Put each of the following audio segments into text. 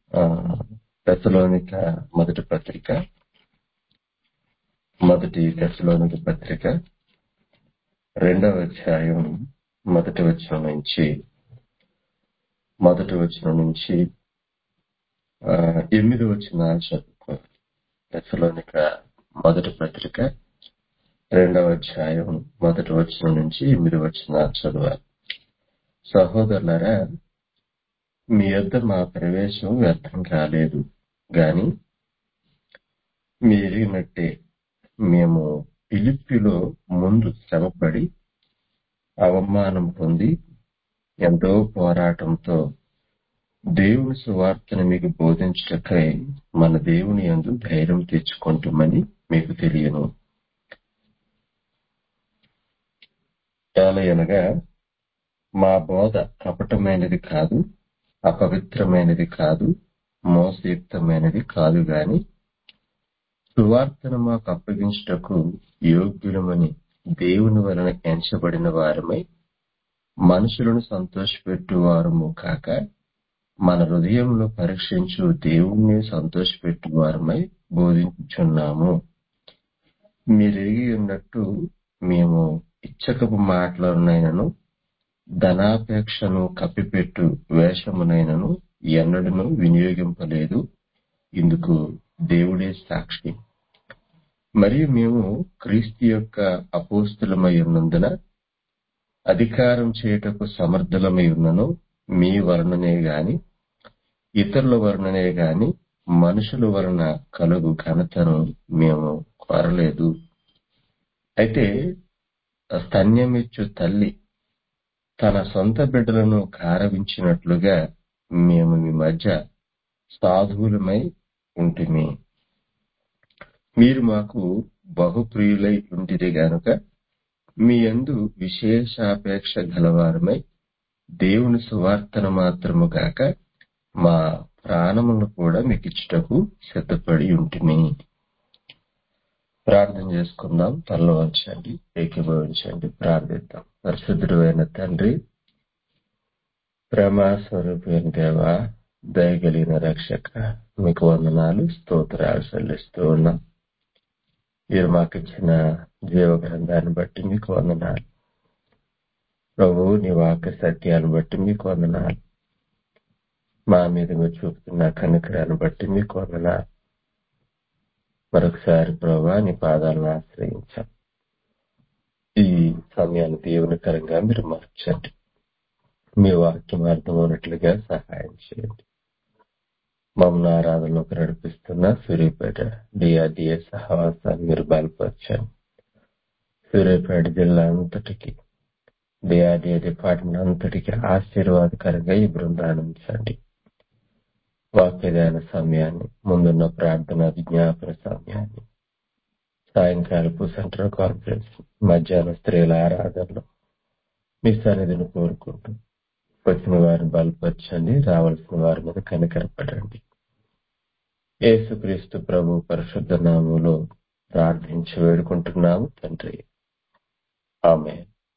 ఆ, తెసలోనిక మొదటి పత్రిక మొదటి తెసలోనిక పత్రిక రెండవ అధ్యాయం మొదటి వచనం నుంచి మొదటి వచనం నుంచి ఆ, ఎనిమిది వచ్చిన చదువుకో తెసలోనిక మొదటి పత్రిక రెండవ అధ్యాయం మొదటి వచనం నుంచి ఎనిమిది వచ్చిన చదవాలి సహోదరులారా మీ యొద్ద మా ప్రవేశం వ్యర్థం కాలేదు గాని మీ ఎరిగినట్టే మేము పిలిప్పిలో ముందు శ్రమపడి అవమానం పొంది ఎంతో పోరాటంతో దేవుని సువార్తను మీకు బోధించటకై మన దేవుని యందు ధైర్యం తెచ్చుకుంటామని మీకు తెలియను ఏలయనగా మా బోధ కపటమైనది కాదు అపవిత్రమైనది కాదు మోసయుక్తమైనది కాదు గాని సువార్తను మాకు అప్పగించుటకు యోగ్యులమని దేవుని వలన ఎంచబడిన వారమై మనుషులను సంతోషపెట్టు వారము కాక మన హృదయంలో పరీక్షించు దేవుణ్ణి సంతోషపెట్టు వారమై బోధించుచున్నాము మీరెరిగి ఉన్నట్టు మేము ఇచ్చకపు మాటలనైనను ధనాపేక్షను కప్పిపెట్టు వేషమునైనను ఎన్నడను వినియోగింపలేదు ఇందుకు దేవుడే సాక్షి మరియు మేము క్రీస్తు యొక్క అపోస్తులమై ఉన్నందున అధికారం చేయుటకు సమర్థులమై ఉన్నను మీ వలననే గాని ఇతరుల వలననే గాని మనుషుల వలన కలుగు ఘనతను మేము కోరలేదు అయితే స్తన్యమిచ్చు తల్లి తన సొంత బిడ్డలను కారవించినట్లుగా మేము మీ మధ్య సాధువులమై ఉంటిమి మీరు మాకు బహుప్రియులై ఉంటిరి గనుక మీ యందు విశేషాపేక్ష గలవారమై దేవుని సువార్తను మాత్రము కాక మా ప్రాణమును కూడా మీకు ఇచ్చుటకు సిద్ధపడి ఉంటిమి ప్రార్థన చేసుకుందాం తలలో వంచండి ఏకీభవించండి ప్రార్థిద్దాం పరిశుద్ధుడు అయిన తండ్రి ప్రేమ స్వరూపైన దేవ దయగలిగిన రక్షక మీకు వందనాలు స్తోత్రాలు చెల్లిస్తూ ఉన్నాం మీరు మాకు ఇచ్చిన జీవ గ్రంథాన్ని బట్టి మీకు వందనాలు ప్రభు నీ వాక్య సత్యాన్ని బట్టి మీకు వందనాలు మా మీద మీరు చూపుతున్న కనికరాన్ని బట్టి మీకు వందనాలు మరొకసారి ప్రభా నీ పాదాలను ఆశ్రయించాం ఈ సమయాన్ని దీవెనకరంగా మీరు మార్చండి మీ వాక్యం అర్థమైనట్లుగా సహాయం చేయండి మమ్మల్ని ఆరాధనలోకి నడిపిస్తున్న సూర్యాపేట డిఆర్డిఏ సహవాసాన్ని మీరు బలపరచండి సూర్యాపేట జిల్లా అంతటికి డిఆర్డిఏ డిపార్ట్మెంట్ అంతటికి ఆశీర్వాదకరంగా ఈ బృందాన్ని ఉంచండి వాక్యదాన సమయాన్ని ముందున్న ప్రార్థన విజ్ఞాపన సమయాన్ని సాయంకాలపు సెంట్రల్ కాన్ఫరెన్స్ మధ్యాహ్నం స్త్రీల ఆరాధనలో మీ సన్నిధిని కోరుకుంటూ వచ్చిన వారిని బలపరచండి రావాల్సిన వారి మీద కనికరపడండి యేసుక్రీస్తు ప్రభు పరిశుద్ధ నామంలో ప్రార్థించి వేడుకుంటున్నాము తండ్రి ఆమె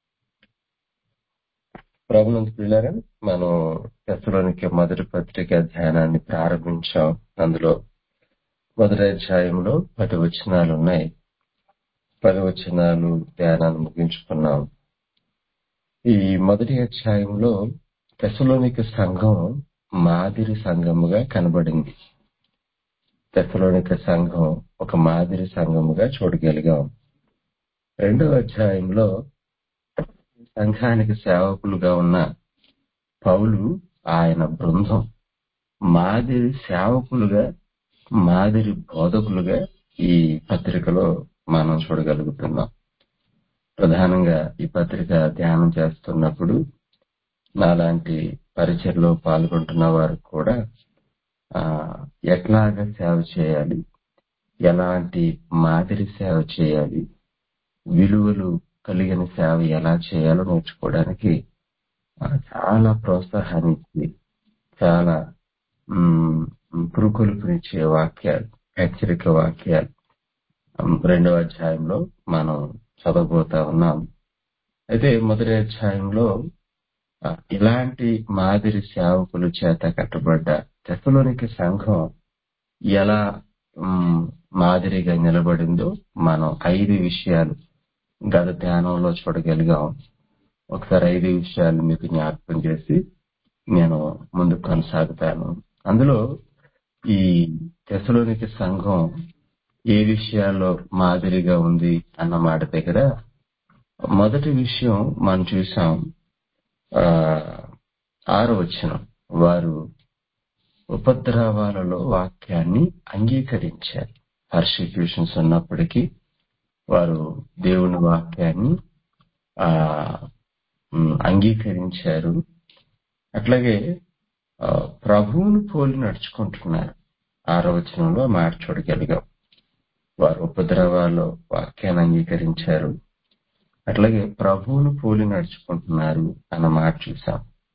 ప్రభునందు పిల్లరా మనం తెసలోనికి మొదటి పత్రిక ధ్యానాన్ని ప్రారంభించాం అందులో మొదటి అధ్యాయంలో పది వచనాలు ఉన్నాయి పది వచనాలు ధ్యానాన్ని ముగించుకున్నాం ఈ మొదటి అధ్యాయంలో తెసలోనిక సంఘం మాదిరి సంఘముగా కనబడింది తెసలోనిక సంఘం ఒక మాదిరి సంఘముగా చూడగలిగాం రెండవ అధ్యాయంలో సంఘానికి సేవకులుగా ఉన్న పౌలు ఆయన బృందం మాదిరి సేవకులుగా మాదిరి బోధకులుగా ఈ పత్రికలో మనం చూడగలుగుతున్నాం ప్రధానంగా ఈ పత్రిక ధ్యానం చేస్తున్నప్పుడు నాలాంటి పరిచయలో పాల్గొంటున్న వారు కూడా ఆ ఎట్లాగా సేవ చేయాలి ఎలాంటి మాదిరి సేవ చేయాలి విలువలు కలిగిన సేవ ఎలా చేయాలో నేర్చుకోవడానికి ఆ, చాలా ప్రోత్సాహాన్ని ఇచ్చి చాలా మ్, పురుకొల్పునిచ్చే వాక్యాలు హెచ్చరిక వాక్యాలు ఉమ్, రెండవ అధ్యాయంలో మనం చదవబోతా ఉన్నాం అయితే మొదటి అధ్యాయంలో ఆ, ఇలాంటి మాదిరి సేవకుల చేత కట్టబడ్డ తెసలోనికి సంఘం ఎలా మ్, మాదిరిగా నిలబడిందో మనం ఐదు విషయాలు గత ధ్యానంలో చూడగలిగాం ఒకసారి ఐదు విషయాలు మీకు జ్ఞాపకం చేసి నేను ముందుకు కొనసాగుతాను అందులో ఈ తెసలోనికి సంఘం ఏ విషయాల్లో మాదిరిగా ఉంది అన్న మాట దగ్గర మొదటి విషయం మనం చూసాం ఆ, ఆరో వచనం వారు ఉపద్రవాలలో వాక్యాన్ని అంగీకరించారు పర్సిక్యూషన్స్ ఉన్నప్పటికీ వారు దేవుని వాక్యాన్ని ఆ ఉమ్, అంగీకరించారు అట్లాగే ఆ, ప్రభువును పోలి నడుచుకుంటున్నారు ఆరో వచనంలో ఆ మాట చూడగలిగాం వారు ఉపద్రవాల్లో వాక్యాన్ని అంగీకరించారు అట్లాగే ప్రభువును పోలి నడుచుకుంటున్నారు అన్న మాట చూసాం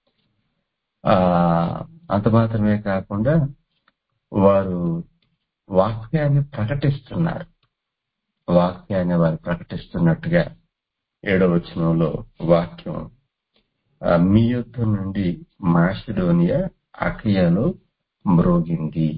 ఆ అంత మాత్రమే కాకుండా వారు వాక్యాన్ని ప్రకటిస్తున్నారు వాక్యాన్ని వారు ప్రకటిస్తున్నట్టుగా ఏడవ వచనంలో వాక్యం ఆ, మీ యొద్ద నుండి మాసిడోనియా అకయలో మ్రోగింది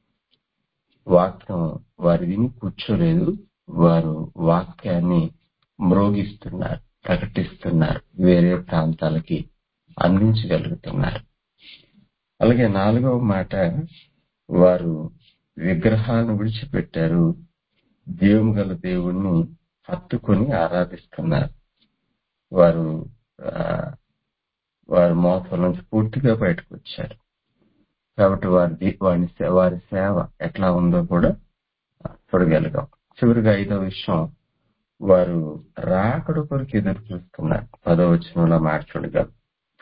వాక్యం వారు విని కూర్చోలేదు వారు వాక్యాన్ని మ్రోగిస్తున్నారు ప్రకటిస్తున్నారు వేరే ప్రాంతాలకి అందించగలుగుతున్నారు అలాగే నాలుగవ మాట వారు విగ్రహాలను విడిచిపెట్టారు దేవుని గల దేవుణ్ణి హత్తుకొని ఆరాధిస్తున్నారు వారు ఆ, వారి మోసం నుంచి పూర్తిగా బయటకు వచ్చారు కాబట్టి వారి ది- వారి సే- వారి సేవ ఎట్లా ఉందో కూడా చూడగలిగాం చివరిగా ఐదో విషయం వారు రాకడ కొరకు ఎదురు చూస్తున్నారు పదో వచనంలో మాట చూడగలం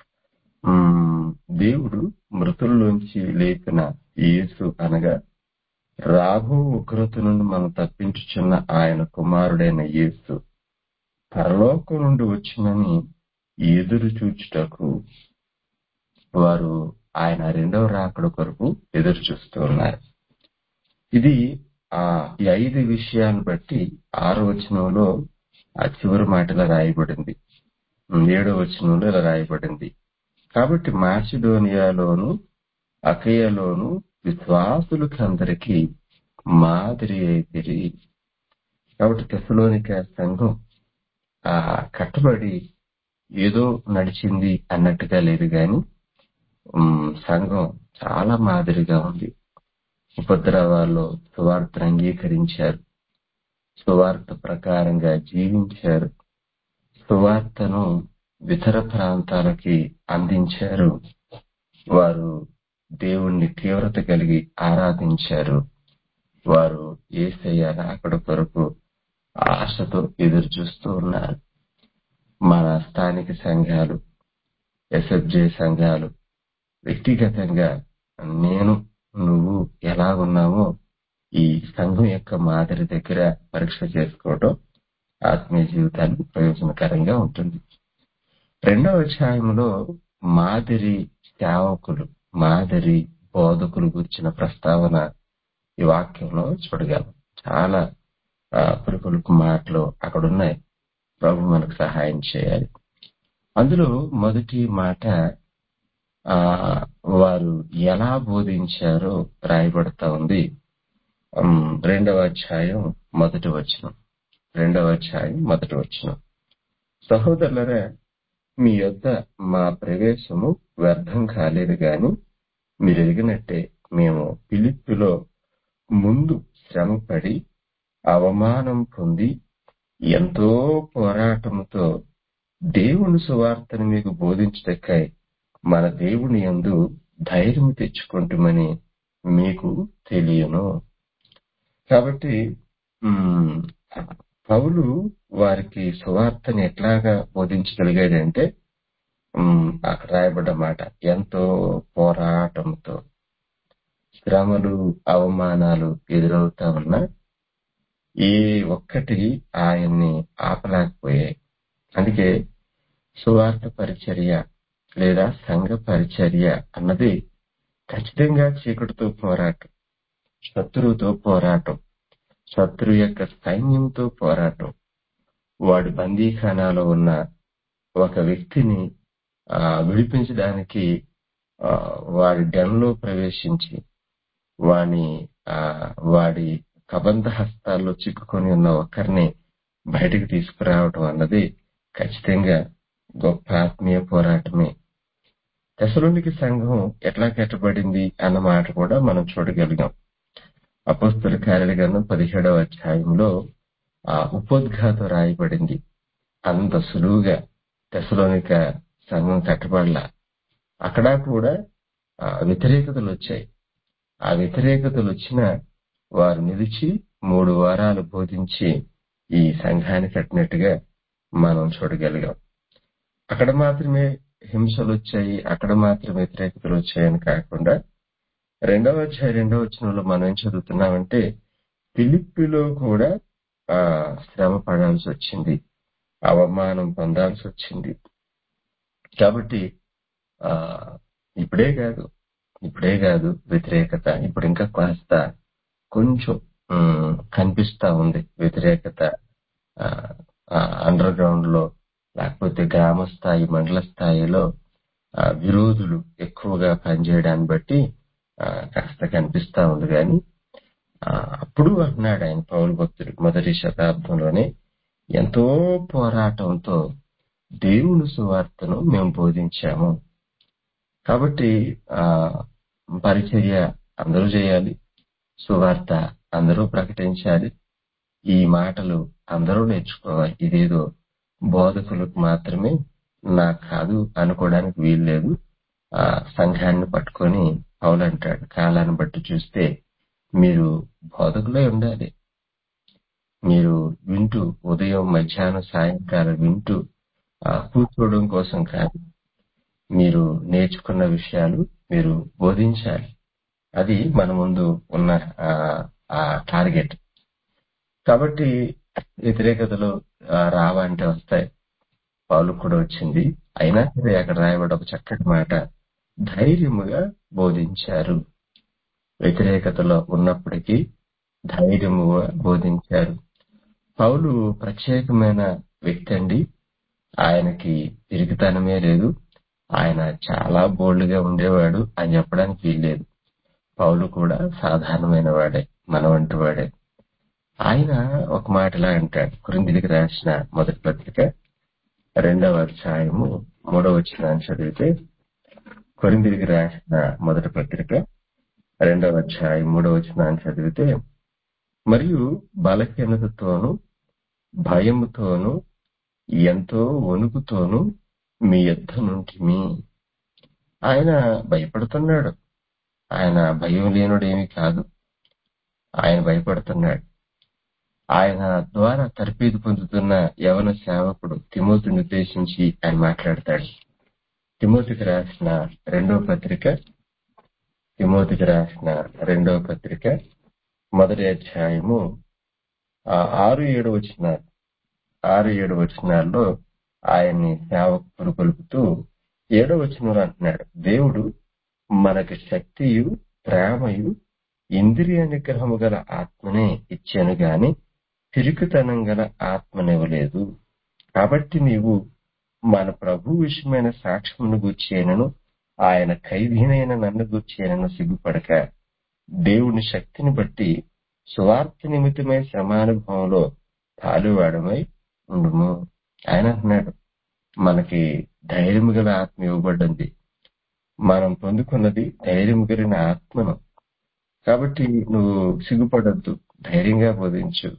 ఉమ్, దేవుడు మృతుల్లోంచి లేపిన యేసు అనగా రాబో ఉగ్రత నుండి మనం తప్పించుచున్న ఆయన కుమారుడైన యేసు పరలోకం నుండి వచ్చినని ఎదురు చూచుటకు వారు ఆయన రెండవ రాకడ కొరకు ఎదురు చూస్తూ ఉన్నారు ఇది ఆ ఈ ఐదు విషయాలను బట్టి ఆరో వచనంలో ఆ చివరి మాటలో రాయబడింది ఏడో వచనంలో ఇలా రాయబడింది కాబట్టి మాసిడోనియాలోను అకయలోను విశ్వాసులకందరికీ మాదిరి అయితిరి కాబట్టి తెసలోనిక సంఘం ఆ కట్టుబడి ఏదో నడిచింది అన్నట్టుగా లేదు గాని ఉమ్, సంఘం చాలా మాదిరిగా ఉంది ఉపద్రవాల్లో సువార్తను అంగీకరించారు సువార్త ప్రకారంగా జీవించారు సువార్తను ఇతర ప్రాంతాలకి అందించారు వారు దేవుణ్ణి తీవ్రత కలిగి ఆరాధించారు వారు ఏసయ్య రాకడ కొరకు ఆశతో ఎదురు చూస్తూ ఉన్నారు మన స్థానిక సంఘాలు ఎస్ఎఫ్జే సంఘాలు వ్యక్తిగతంగా నేను నువ్వు ఎలా ఉన్నామో ఈ సంఘం యొక్క మాదిరి దగ్గర పరీక్ష చేసుకోవడం ఆత్మీయ జీవితానికి ప్రయోజనకరంగా ఉంటుంది రెండవ అధ్యాయంలో మాదిరి సేవకులు మాదిరి బోధకులు గురించిన ప్రస్తావన ఈ వాక్యంలో చూడగలం చాలా ఆ, పులుపులుపు మాటలు అక్కడ ఉన్నాయి ప్రభు మనకు సహాయం చేయాలి అందులో మొదటి మాట ఆ వారు ఎలా బోధించారో రాయబడతా ఉంది ఉమ్, రెండవ అధ్యాయం మొదటి వచనం రెండవ అధ్యాయం మొదటి వచనం సహోదరులరా మీ యొద్ద మా ప్రవేశము వ్యర్థం కాలేదు గాని మీరు ఎరిగినట్టే మేము పిలిప్పులో ముందు శ్రమపడి అవమానం పొంది ఎంతో పోరాటముతో దేవుని సువార్తను మీకు బోధించటకై మన దేవుని యందు ధైర్యం తెచ్చుకుంటామని మీకు తెలియను కాబట్టి ఉమ్, పౌలు వారికి సువార్తని ఎట్లాగా బోధించగలిగాడంటే ఉమ్, అక్కడ రాయబడ్డ మాట ఎంతో పోరాటంతో శ్రమలు అవమానాలు ఎదురవుతా ఉన్నా ఏ ఒక్కటి ఆయన్ని ఆపలేకపోయాయి అందుకే సువార్త పరిచర్య లేదా సంఘ పరిచర్య అన్నది ఖచ్చితంగా చీకటితో పోరాటం శత్రువుతో పోరాటం శత్రువు యొక్క సైన్యంతో పోరాటం వాడి బందీఖానాలో ఉన్న ఒక వ్యక్తిని ఆ, విడిపించడానికి ఆ, వాడి డెన్లో ప్రవేశించి వాని ఆ, వాడి కబంధ హస్తాల్లో చిక్కుకొని ఉన్న ఒక్కరిని బయటకు తీసుకురావటం అన్నది ఖచ్చితంగా గొప్ప ఆత్మీయ పోరాటమే తెసలోనికి సంఘం ఎట్లా కట్టబడింది అన్న మాట కూడా మనం చూడగలిగాం అపస్తుల కార్యాల గ్రంథం పదిహేడవ అధ్యాయంలో ఆ ఉపోద్ఘాతం రాయబడింది అంత సులువుగా తెసలోనిక సంఘం కట్టబడలా అక్కడ కూడా ఆ, వ్యతిరేకతలు వచ్చాయి ఆ వ్యతిరేకతలు వచ్చిన వారు నిలిచి మూడు వారాలు బోధించి ఈ సంఘాన్ని కట్టినట్టుగా మనం చూడగలిగాం అక్కడ మాత్రమే హింసలు వచ్చాయి అక్కడ మాత్రమే వ్యతిరేకతలు వచ్చాయని కాకుండా రెండవ అధ్యాయ రెండవ వచనంలో మనం ఏం చదువుతున్నామంటే పిలిప్పిలో కూడా ఆ శ్రమ పడాల్సి వచ్చింది అవమానం పొందాల్సి వచ్చింది కాబట్టి ఆ ఇప్పుడే కాదు ఇప్పుడే కాదు వ్యతిరేకత ఇప్పుడు ఇంకా కాస్త కొంచెం ఉమ్, కనిపిస్తా ఉంది వ్యతిరేకత అండర్ గ్రౌండ్ లో లేకపోతే గ్రామ స్థాయి మండల స్థాయిలో ఆ, విరోధులు ఎక్కువగా పనిచేయడాన్ని బట్టి ఆ, కాస్త కనిపిస్తా ఉంది కానీ ఆ, అప్పుడు అంటున్నాడు ఆయన పౌరు భక్తుడు మొదటి శతాబ్దంలోనే ఎంతో పోరాటంతో దేవుని సువార్తను మేము బోధించాము కాబట్టి ఆ పరిచర్య అందరూ చేయాలి సువార్త అందరూ ప్రకటించాలి ఈ మాటలు అందరూ నేర్చుకోవాలి ఇదేదో బోధకులకు మాత్రమే నాకు కాదు అనుకోవడానికి వీలు లేదు ఆ సంఘాన్ని పట్టుకొని పౌలు అంటాడు కాలాన్ని బట్టి చూస్తే మీరు బోధకులే ఉండాలి మీరు వింటూ ఉదయం మధ్యాహ్నం సాయంకాలం వింటూ ఆ, కూర్చోవడం కోసం కాదు మీరు నేర్చుకున్న విషయాలు మీరు బోధించాలి అది మన ముందు ఉన్న ఆ, ఆ టార్గెట్ కాబట్టి వ్యతిరేకతలు ఆ, రావంటే వస్తాయి పౌలు కూడా వచ్చింది అయినా సరే అక్కడ రాయబడి ఒక చక్కటి మాట ధైర్యముగా బోధించారు వ్యతిరేకతలో ఉన్నప్పటికీ ధైర్యముగా బోధించారు పౌలు ప్రత్యేకమైన వ్యక్తి అండి ఆయనకి తిరిగితనమే లేదు ఆయన చాలా బోల్డ్ గా ఉండేవాడు అని చెప్పడానికి వీల్లేదు పౌలు కూడా సాధారణమైన వాడే మన వంటి వాడే ఆయన ఒక మాటలా అంటాడు కురిందిలికి రాసిన మొదటి పత్రిక రెండవ అధ్యాయము మూడవ వచనాన్ని చదివితే కొరిందిలికి రాసిన మొదటి పత్రిక రెండవ అధ్యాయం మూడవ వచనాన్ని చదివితే మరియు బలహీనతతోను భయముతోను ఎంతో వణుకుతోను మీ యుద్ధ నుండి ఆయన భయపడుతున్నాడు ఆయన భయం లేనుడేమీ కాదు ఆయన భయపడుతున్నాడు ఆయన ద్వారా తర్పీదు పొందుతున్న యవన సేవకుడు తిమోతిని ఉద్దేశించి ఆయన మాట్లాడతాడు తిమోతికి రాసిన రెండవ పత్రిక తిమోతికి రాసిన రెండవ పత్రిక మొదటి అధ్యాయము ఆ ఆరు ఏడు వచనాలు ఆరు ఏడు వచనాల్లో ఆయన్ని సేవకులు కొలుపుతూ ఏడో వచనంలో అంటున్నాడు దేవుడు మనకు శక్తియు ప్రేమయు ఇంద్రియ నిగ్రహము గల ఆత్మనే ఇచ్చాను గాని పిరికితనం గల ఆత్మనివ్వలేదు కాబట్టి నీవు మన ప్రభు విషయమైన సాక్ష్యమును గూర్చేనను ఆయన ఖైదీనైన నన్ను గూర్చేనను సిగ్గుపడక దేవుని శక్తిని బట్టి సువార్త నిమిత్తమై సమానుభవంలో పాలువాడమై ఉండుము ఆయన అంటున్నాడు మనకి ధైర్యం గల ఆత్మ ఇవ్వబడింది మనం పొందుకున్నది ధైర్యం కలిగిన ఆత్మను కాబట్టి నువ్వు సిగ్గుపడద్దు ధైర్యంగా బోధించు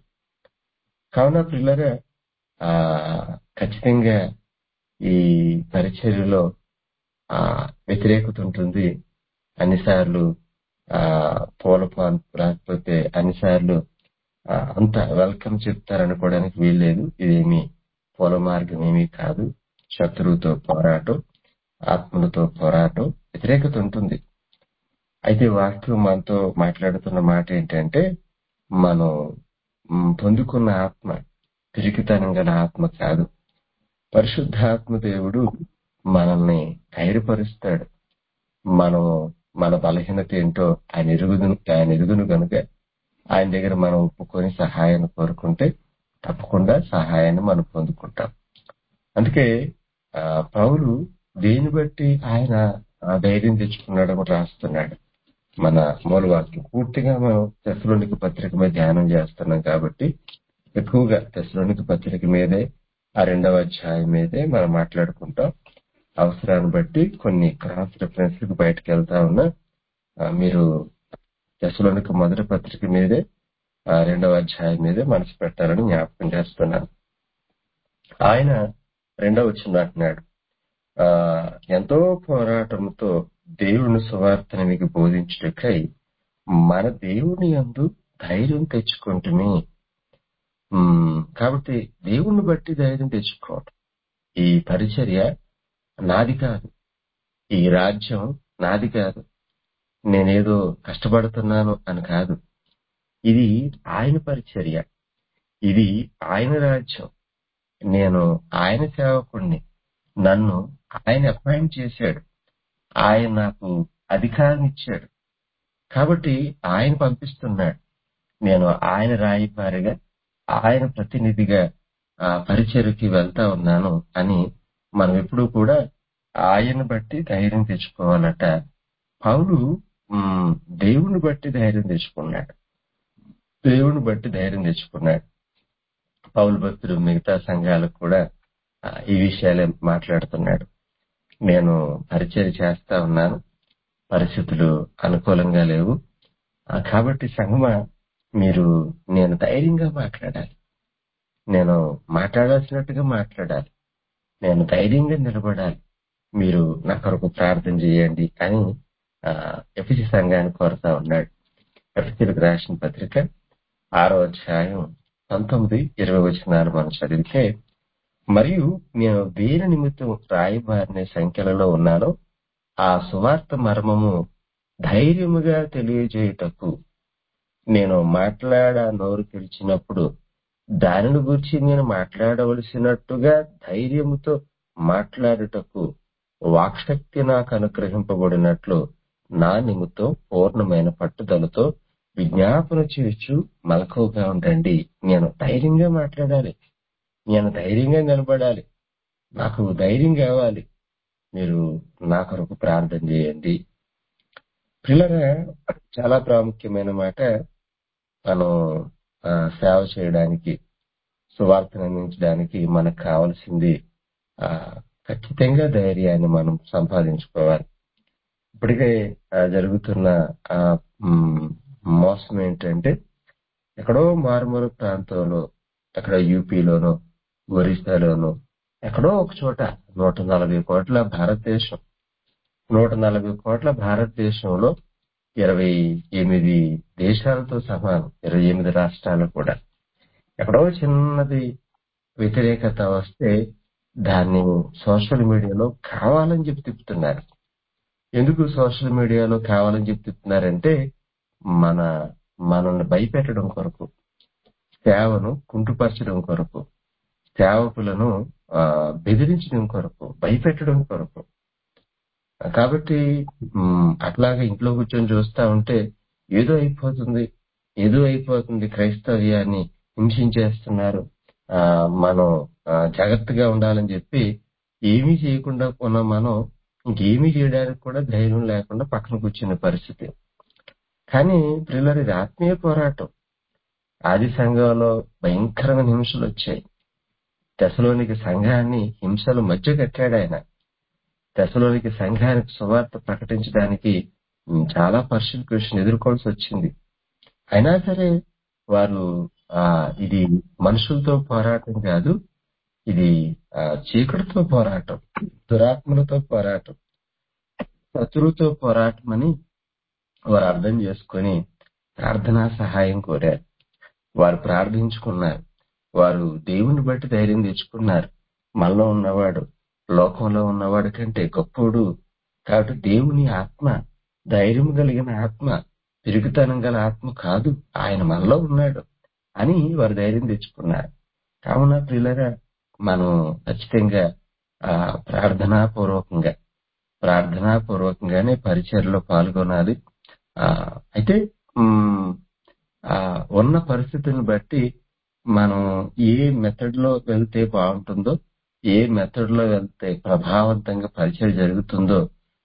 కావున పిల్లరా ఆ ఖచ్చితంగా ఈ పరిచర్యలో ఆ వ్యతిరేకత ఉంటుంది అన్నిసార్లు ఆ పూల పాన్ లేకపోతే అన్నిసార్లు ఆ, అంత వెల్కమ్ చెప్తారనుకోవడానికి వీల్లేదు ఇదేమి పూల మార్గం ఏమీ కాదు శత్రువుతో పోరాటం ఆత్మలతో పోరాటం వ్యతిరేకత ఉంటుంది అయితే వాస్తవం మనతో మాట్లాడుతున్న మాట ఏంటంటే మనం మ్, పొందుకున్న ఆత్మ పిరికితనం గల ఆత్మ కాదు పరిశుద్ధాత్మ దేవుడు మనల్ని ధైర్యపరుస్తాడు మనం మన బలహీనత ఏంటో ఆయన ఎరుగును ఆయన ఎరుగును కనుక ఆయన దగ్గర మనం ఒప్పుకొని సహాయాన్ని కోరుకుంటే తప్పకుండా సహాయాన్ని మనం పొందుకుంటాం అందుకే ఆ, పౌలు దేని బట్టి ఆయన ఆ ధైర్యం తెచ్చుకున్నాడు అని రాస్తున్నాడు మన మూలవాక్యం పూర్తిగా మనం తెసలోనికి పత్రిక మీద ధ్యానం చేస్తున్నాం కాబట్టి ఎక్కువగా తెసలోనికి పత్రిక మీదే ఆ రెండవ అధ్యాయం మీదే మనం మాట్లాడుకుంటాం అవసరాన్ని బట్టి కొన్ని క్రాస్ రిఫరెన్స్ బయటకు వెళ్తా ఉన్నా ఆ, మీరు తెసలోనికి మొదటి పత్రిక మీదే ఆ రెండవ అధ్యాయం మీదే మనసు పెట్టాలని జ్ఞాపకం చేస్తున్నాను ఆయన రెండవ వచ్చిన అంటున్నాడు ఆ ఎంతో పోరాటంతో దేవుని సువార్తను మీకు బోధించుటకై మన దేవుని యందు ధైర్యం తెచ్చుకుంటుమి ఉమ్, కాబట్టి దేవుణ్ణి బట్టి ధైర్యం తెచ్చుకోవడం ఈ పరిచర్య నాది కాదు ఈ రాజ్యం నాది కాదు నేనేదో కష్టపడుతున్నాను అని కాదు ఇది ఆయన పరిచర్య ఇది ఆయన రాజ్యం నేను ఆయన సేవకుణ్ణి నన్ను ఆయన అపాయింట్ చేశాడు ఆయన నాకు అధికారం ఇచ్చాడు కాబట్టి ఆయన పంపిస్తున్నాడు నేను ఆయన రాయబారిగా ఆయన ప్రతినిధిగా ఆ పరిచయకి వెళ్తా ఉన్నాను అని మనం ఎప్పుడూ కూడా ఆయన బట్టి ధైర్యం తెచ్చుకోవాలట పౌలు ఉమ్, దేవుని బట్టి ధైర్యం తెచ్చుకున్నాడు దేవుని బట్టి ధైర్యం తెచ్చుకున్నాడు పౌలు భక్తుడు మిగతా సంఘాలకు కూడా ఆ, ఈ విషయాలే మాట్లాడుతున్నాడు నేను పరిచయం చేస్తా ఉన్నాను పరిస్థితులు అనుకూలంగా లేవు ఆ, కాబట్టి సంగమ మీరు నేను ధైర్యంగా మాట్లాడాలి నేను మాట్లాడాల్సినట్టుగా మాట్లాడాలి నేను ధైర్యంగా నిలబడాలి మీరు నా కొరకు ప్రార్థన చేయండి అని ఎఫ్సి సంఘాన్ని కోరుతా ఉన్నాడు ఎఫ్సీలకు రాసిన పత్రిక ఆరో అధ్యాయం పంతొమ్మిది ఇరవై వచనాలు మనం చదివితే మరియు నేను దేని నిమిత్తం రాయబారిన సంఖ్యలలో ఉన్నానో ఆ సువార్త మర్మము ధైర్యముగా తెలియజేయుటకు నేను మాట్లాడ నోరు తెరిచినప్పుడు దానిని గురించి నేను మాట్లాడవలసినట్టుగా ధైర్యముతో మాట్లాడుటకు వాక్శక్తి నాకు అనుగ్రహింపబడినట్లు నా నిమిత్తం పూర్ణమైన పట్టుదలతో విజ్ఞాపన చేయొచ్చు మలకువగా ఉండండి నేను ధైర్యంగా మాట్లాడాలి నేను ధైర్యంగా నిలబడాలి నాకు ధైర్యం కావాలి మీరు నా కొరకు ప్రార్థన చేయండి పిల్లరా చాలా ప్రాముఖ్యమైన మాట మనం ఆ, సేవ చేయడానికి సువార్తను అందించడానికి మనకు కావాల్సింది ఆ, ఖచ్చితంగా ధైర్యాన్ని మనం సంపాదించుకోవాలి ఇప్పటికే ఆ, జరుగుతున్న ఆ, మ్, మోసం ఏంటంటే ఎక్కడో మారుమూల ప్రాంతంలో ఎక్కడ యూపీలోనో ఒరిస్సాలోనో ఎక్కడో ఒక చోట నూట నలభై కోట్ల భారతదేశం నూట నలభై కోట్ల భారతదేశంలో ఇరవై ఎనిమిది దేశాలతో సమానం ఇరవై ఎనిమిది రాష్ట్రాలు కూడా ఎక్కడో చిన్నది వ్యతిరేకత వస్తే దాన్ని సోషల్ మీడియాలో కావాలని చెప్పి తిప్పుతున్నారు ఎందుకు సోషల్ మీడియాలో కావాలని చెప్పి తిప్పుతున్నారంటే మన మనల్ని భయపెట్టడం కొరకు సేవను కుంటుపరచడం కొరకు సేవకులను ఆ, బెదిరించడం కొరకు భయపెట్టడం కొరకు కాబట్టి మ్, అట్లాగే ఇంట్లో కూర్చొని చూస్తా ఉంటే ఏదో అయిపోతుంది ఏదో అయిపోతుంది క్రైస్తవ్యాన్ని హింసించేస్తున్నారు ఆ, మనం ఆ, జాగ్రత్తగా ఉండాలని చెప్పి ఏమీ చేయకుండా ఉన్న మనం ఇంకేమీ చేయడానికి కూడా ధైర్యం లేకుండా పక్కన కూర్చున్న పరిస్థితి కానీ పిల్లలు ఇది ఆత్మీయ పోరాటం ఆది సంఘంలో భయంకరమైన హింసలు వచ్చాయి దశలోనికి సంఘాన్ని హింసల మధ్య కట్టాడు ఆయన దశలోనికి సంఘానికి సువార్త ప్రకటించడానికి ఉమ్, చాలా పర్సిక్యూషన్ ఎదుర్కోవాల్సి వచ్చింది అయినా సరే వారు ఆ ఇది మనుషులతో పోరాటం కాదు ఇది ఆ, చీకటితో పోరాటం దురాత్మలతో పోరాటం శత్రువుతో పోరాటం అని వారు అర్థం చేసుకొని ప్రార్థనా సహాయం కోరారు వారు ప్రార్థించుకున్నారు వారు దేవుని బట్టి ధైర్యం తెచ్చుకున్నారు మనలో ఉన్నవాడు లోకంలో ఉన్నవాడి కంటే గొప్పోడు కాబట్టి దేవుని ఆత్మ ధైర్యం కలిగిన ఆత్మ తిరుగుతనం గల ఆత్మ కాదు ఆయన మనలో ఉన్నాడు అని వారు ధైర్యం తెచ్చుకున్నారు కావున ప్రియులరా మనం ఖచ్చితంగా ఆ ప్రార్థనా పూర్వకంగా ప్రార్థనా పూర్వకంగానే పరిచయలో పాల్గొనాలి ఆ అయితే ఉమ్, ఆ ఉన్న పరిస్థితిని బట్టి మనం ఏ మెథడ్ లో వెళ్తే బాగుంటుందో ఏ మెథడ్ లో వెళ్తే ప్రభావవంతంగా పరిచయం జరుగుతుందో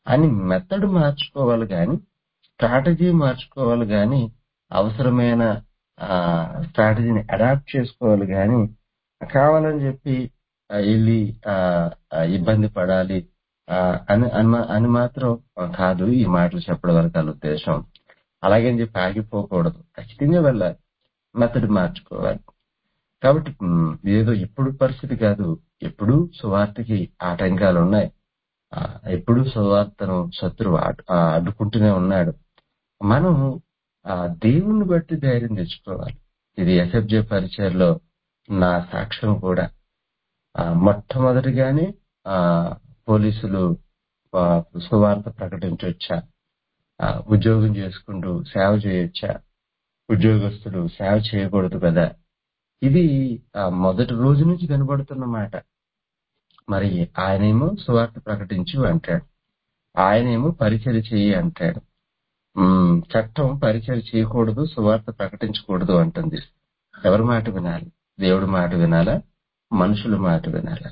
అని మెథడ్ మార్చుకోవాలి కానీ స్ట్రాటజీ మార్చుకోవాలి కానీ అవసరమైన స్ట్రాటజీని అడాప్ట్ చేసుకోవాలి కానీ కావాలని చెప్పి ఆ, వెళ్ళి ఆ, ఆ, ఇబ్బంది పడాలి ఆ, అని అని మా- అని మాత్రం కాదు ఈ మాటలు చెప్పడం వరకు వాళ్ళ ఉద్దేశం అలాగని చెప్పి ఆగిపోకూడదు ఖచ్చితంగా వెళ్ళాలి మెథడ్ మార్చుకోవాలి కాబట్టి మ్, ఏదో ఇప్పుడు పరిస్థితి కాదు ఎప్పుడు సువార్తకి ఆటంకాలు ఉన్నాయి ఆ, ఎప్పుడు సువార్తను శత్రువు అడ్- ఆ, అడ్డుకుంటూనే ఉన్నాడు మనం ఆ దేవుణ్ణి బట్టి ధైర్యం తెచ్చుకోవాలి ఇది ఎస్ఎఫ్జే పరిచయలో నా సాక్ష్యం కూడా ఆ, మొట్టమొదటిగానే ఆ పోలీసులు ఆ, సువార్త ప్రకటించవచ్చా ఆ, ఉద్యోగం చేసుకుంటూ సేవ చేయొచ్చా ఉద్యోగస్తులు సేవ చేయకూడదు కదా ఇది ఆ, మొదటి రోజు నుంచి కనబడుతున్న మాట మరి ఆయనేమో సువార్త ప్రకటించు అంటాడు ఆయనేమో పరిచయం చెయ్యి అంటాడు ఉమ్, చట్టం పరిచయం చేయకూడదు సువార్త ప్రకటించకూడదు అంటుంది ఎవరి మాట వినాలి దేవుడి మాట వినాలా మనుషుల మాట వినాలా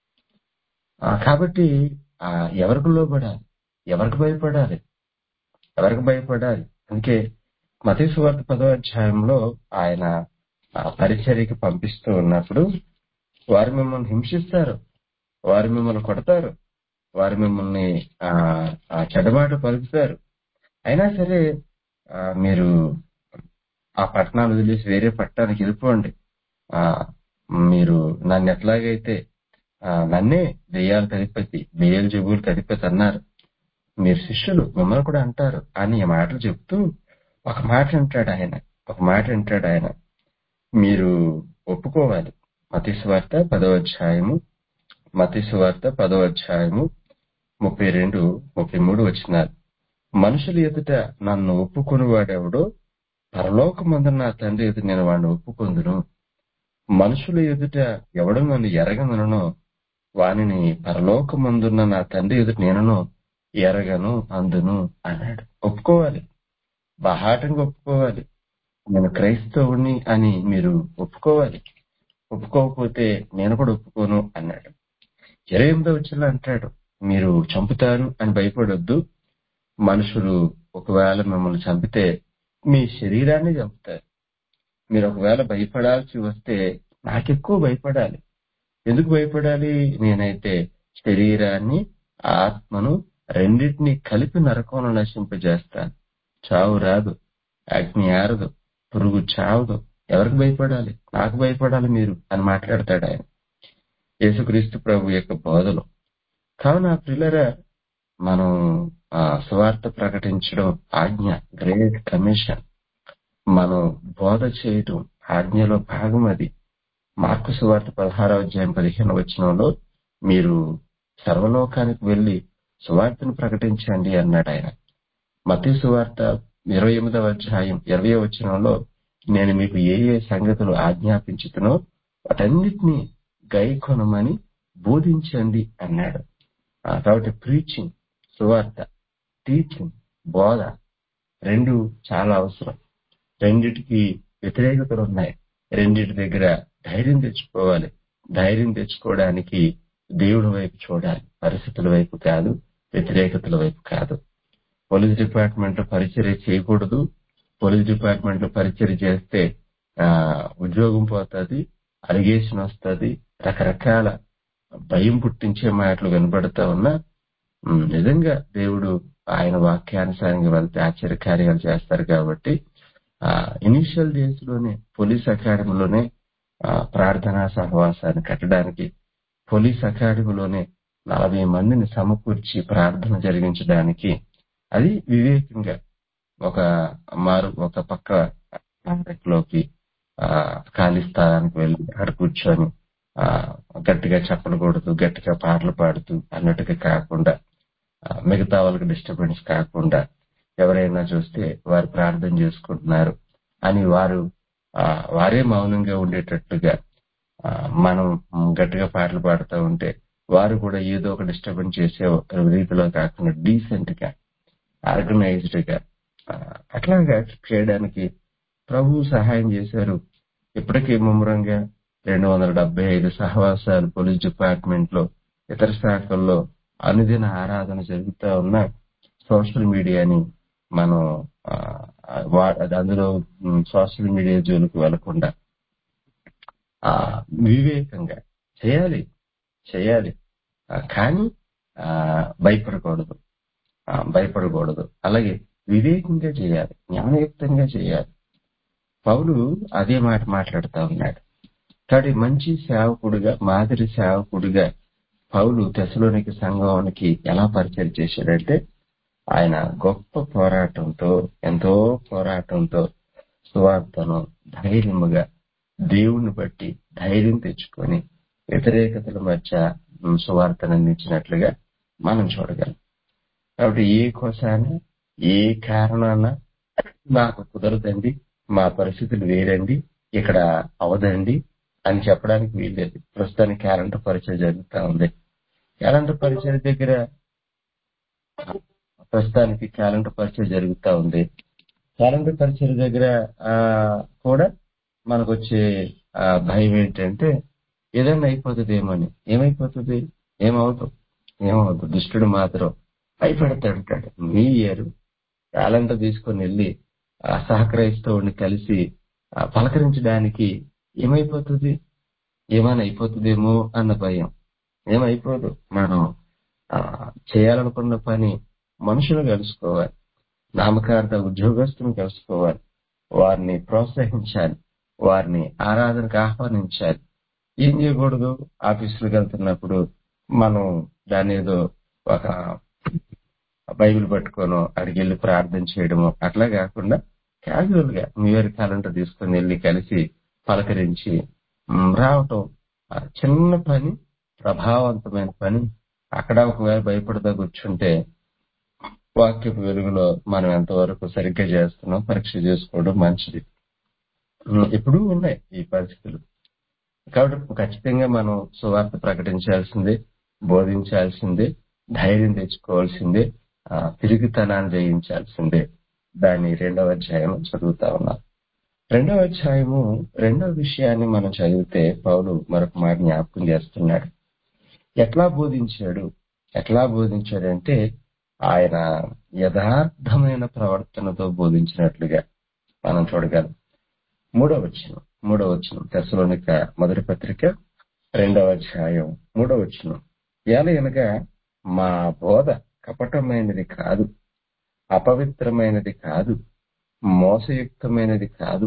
ఆ, కాబట్టి ఆ, ఎవరికి లోబడాలి ఎవరికి భయపడాలి ఎవరికి భయపడాలి అందుకే మతీ సువార్త పదో అధ్యాయంలో ఆయన ఆ, పరిచర్యకి పంపిస్తూ ఉన్నప్పుడు వారు మిమ్మల్ని హింసిస్తారు వారు మిమ్మల్ని కొడతారు వారు మిమ్మల్ని ఆ, ఆ, చెడ్డమాట పలుకుతారు అయినా సరే ఆ, మీరు ఆ పట్టణాలు వదిలేసి వేరే పట్టణానికి వెళ్ళిపోండి ఆ, మీరు నన్ను ఎట్లాగైతే ఆ, నన్నే దెయ్యాలకు అధిపతి దెయ్యాలు జబులకు అధిపతి అన్నారు మీరు శిష్యులు మిమ్మల్ని కూడా అంటారు అని ఈ మాటలు చెప్తూ ఒక మాట అంటాడు ఆయన ఒక మాట అంటాడు ఆయన మీరు ఒప్పుకోవాలి మతి స్వార్త పదవ అధ్యాయము మతి స్వార్త పదవ అధ్యాయము ముప్పై రెండు ముప్పై మూడు వచ్చినారు మనుషుల ఎదుట నన్ను ఒప్పుకుని వాడెవడో పరలోకమందున నా తండ్రి ఎదుట నేను వాడిని ఒప్పుకొందును మనుషుల ఎదుట ఎవడు నన్ను ఎరగనను వానిని పరలోకమందున్న నా తండ్రి ఎదుట నేనను ఎరగను అందును అన్నాడు ఒప్పుకోవాలి బహాటంగా ఒప్పుకోవాలి నేను క్రైస్తవుని అని మీరు ఒప్పుకోవాలి ఒప్పుకోకపోతే నేను కూడా ఒప్పుకోను అన్నాడు ఇరవై ఎనిమిదో వచ్చిన అంటాడు మీరు చంపుతారు అని భయపడొద్దు మనుషులు ఒకవేళ మిమ్మల్ని చంపితే మీ శరీరాన్ని చంపుతారు మీరు ఒకవేళ భయపడాల్సి వస్తే నాకెక్కువ భయపడాలి ఎందుకు భయపడాలి నేనైతే శరీరాన్ని ఆత్మను రెండింటినీ కలిపి నరకంలో నశింపజేస్తాను చావు రాదు అగ్ని ఆరదు పురుగు చావదు ఎవరికి భయపడాలి నాకు భయపడాలి మీరు అని మాట్లాడతాడు ఆయన యేసుక్రీస్తు ప్రభు యొక్క బోధలు కావున ప్రిల్లరా మనం ఆ, సువార్త ప్రకటించడం ఆజ్ఞ గ్రేట్ కమిషన్ మనం బోధ చేయటం ఆజ్ఞలో భాగం అది మార్కు సువార్త పదహారవ అధ్యాయం పదిహేను వచనంలో మీరు సర్వలోకానికి వెళ్లి సువార్తను ప్రకటించండి అన్నాడు ఆయన మతీ సువార్త ఇరవై ఎనిమిదవ అధ్యాయం ఇరవై వచనంలో నేను మీకు ఏ ఏ సంగతులు ఆజ్ఞాపించుతునో వాటన్నిటినీ గైకొనమని బోధించండి అన్నాడు ఆ, కాబట్టి ప్రీచింగ్ సువార్త టీచింగ్ బోధ రెండు చాలా అవసరం రెండిటికి వ్యతిరేకతలు ఉన్నాయి రెండిటి దగ్గర ధైర్యం తెచ్చుకోవాలి ధైర్యం తెచ్చుకోవడానికి దేవుడి వైపు చూడాలి పరిస్థితుల వైపు కాదు వ్యతిరేకతల వైపు కాదు పోలీస్ డిపార్ట్మెంట్ లో పరిచర్య చేయకూడదు పోలీస్ డిపార్ట్మెంట్ లో పరిచర్య చేస్తే ఆ ఉద్యోగం పోతుంది అలిగేషన్ వస్తుంది రకరకాల భయం పుట్టించే మాటలు వినబడతా ఉన్నా ఉమ్, నిజంగా దేవుడు ఆయన వాక్యానుసారంగా వెళ్తే ఆశ్చర్య కార్యాలు చేస్తారు కాబట్టి ఆ ఇనిషియల్ డేస్ లోనే పోలీస్ అకాడమీలోనే ఆ, ప్రార్థనా సహవాసాన్ని కట్టడానికి పోలీస్ అకాడమీలోనే నలభై మందిని సమకూర్చి ప్రార్థన జరిగించడానికి అది వివేకంగా ఒక మారు ఒక పక్క లోకి ఆ ఖాళీ స్థలానికి వెళ్ళి అక్కడ కూర్చొని ఆ గట్టిగా చెప్పకూడదు గట్టిగా పాటలు పాడుతూ అన్నట్టుగా కాకుండా ఆ, మిగతా వాళ్ళకి డిస్టర్బెన్స్ కాకుండా ఎవరైనా చూస్తే వారు ప్రార్థన చేసుకుంటున్నారు అని వారు ఆ, వారే మౌనంగా ఉండేటట్లుగా ఆ, మనం గట్టిగా పాటలు పాడుతూ ఉంటే వారు కూడా ఏదో ఒక డిస్టర్బెన్స్ చేసే ఒక రీతిలో కాకుండా డీసెంట్ గా ఆర్గనైజ్డ్ గా ఆ, అట్లాగా చేయడానికి ప్రభు సహాయం చేశారు ఇప్పటికీ ముమ్మరంగా రెండు వందల డెబ్బై ఐదు సహవాసాలు పోలీస్ డిపార్ట్మెంట్ లో ఇతర శాఖల్లో అనుదిన ఆరాధన జరుగుతూ ఉన్న సోషల్ మీడియాని మనం ఆ, వా- అందులో ఉమ్, సోషల్ మీడియా జోలికి వెళ్లకుండా ఆ, వివేకంగా చేయాలి చేయాలి ఆ, కానీ ఆ, భయపడకూడదు ఆ, భయపడకూడదు అలాగే వివేకంగా చేయాలి జ్ఞానయుక్తంగా చేయాలి పౌలు అదే మాట మాట్లాడుతా ఉన్నాడు కాబట్టి మంచి సేవకుడిగా మాదిరి సేవకుడిగా పౌలు తెసలోనికి సంఘానికి ఎలా పరిచయం చేశాడంటే ఆయన గొప్ప పోరాటంతో ఎంతో పోరాటంతో సువార్తను ధైర్యముగా దేవుణ్ణి బట్టి ధైర్యం తెచ్చుకొని వ్యతిరేకతల మధ్య ఉమ్, సువార్తను అందించినట్లుగా మనం చూడగలం కాబట్టి ఏ కోసాన ఏ కారణాన నాకు కుదరదండి మా పరిస్థితులు వేరండి ఇక్కడ అవదండి అని చెప్పడానికి వీల్లేదు ప్రస్తుతానికి క్యాలెండర్ పరిచయం జరుగుతా ఉంది క్యాలెండర్ పరిచయం దగ్గర ప్రస్తుతానికి క్యాలెండర్ పరిచయం జరుగుతా ఉంది క్యాలెండర్ పరిచయం దగ్గర ఆ, కూడా మనకు వచ్చే ఆ, భయం ఏంటంటే ఏదైనా అయిపోతుందేమని ఏమైపోతుంది ఏమవుతుంది ఏమవుతుంది దుష్టుడు మాత్రం భయపెడతాడు మీ ఇయర్ క్యాలెండర్ తీసుకొని వెళ్ళి ఆ సహకరిస్తూ ఉండి కలిసి ఆ, పలకరించడానికి ఏమైపోతుంది ఏమైనా అయిపోతుందేమో అన్న భయం ఏమైపోదు మనం ఆ, చేయాలనుకున్న పని మనుషులు కలుసుకోవాలి నామకార్థ ఉద్యోగస్తులను కలుసుకోవాలి వారిని ప్రోత్సహించాలి వారిని ఆరాధనకు ఆహ్వానించాలి ఏం చేయకూడదు ఆఫీసులకు వెళ్తున్నప్పుడు మనం దాని ఏదో ఒక బైబిల్ పట్టుకోను అక్కడికి వెళ్ళి ప్రార్థన చేయడము అట్లా కాకుండా క్యాజువల్ గా న్యూ ఇయర్ క్యాలెండర్ తీసుకొని వెళ్ళి కలిసి పలకరించి మ్, రావటం ఆ చిన్న పని ప్రభావవంతమైన పని అక్కడ ఒకవేళ భయపడతా కూర్చుంటే వాక్యపు వెలుగులో మనం ఎంతవరకు సరిగ్గా చేస్తున్నాం పరీక్ష చేసుకోవడం మంచిది ఉమ్, ఎప్పుడూ ఉన్నాయి ఈ పరిస్థితులు కాబట్టి ఖచ్చితంగా మనం సువార్త ప్రకటించాల్సిందే బోధించాల్సిందే ధైర్యం తెచ్చుకోవాల్సిందే ఆ, తిరుగుతనాన్ని జయించాల్సిందే దాని రెండవ అధ్యాయం చదువుతా ఉన్నాం రెండవ అధ్యాయము రెండవ విషయాన్ని మనం చదివితే పౌలు మరొక మాట జ్ఞాపకం చేస్తున్నాడు ఎట్లా బోధించాడు ఎట్లా బోధించాడంటే ఆయన యథార్థమైన ప్రవర్తనతో బోధించినట్లుగా మనం చూడగలం మూడవ వచనం మూడవ వచనం తెసలోనిక మొదటి పత్రిక రెండవ అధ్యాయం మూడవ వచనం ఏలయనగా మా బోధ కపటమైనది కాదు అపవిత్రమైనది కాదు మోసయుక్తమైనది కాదు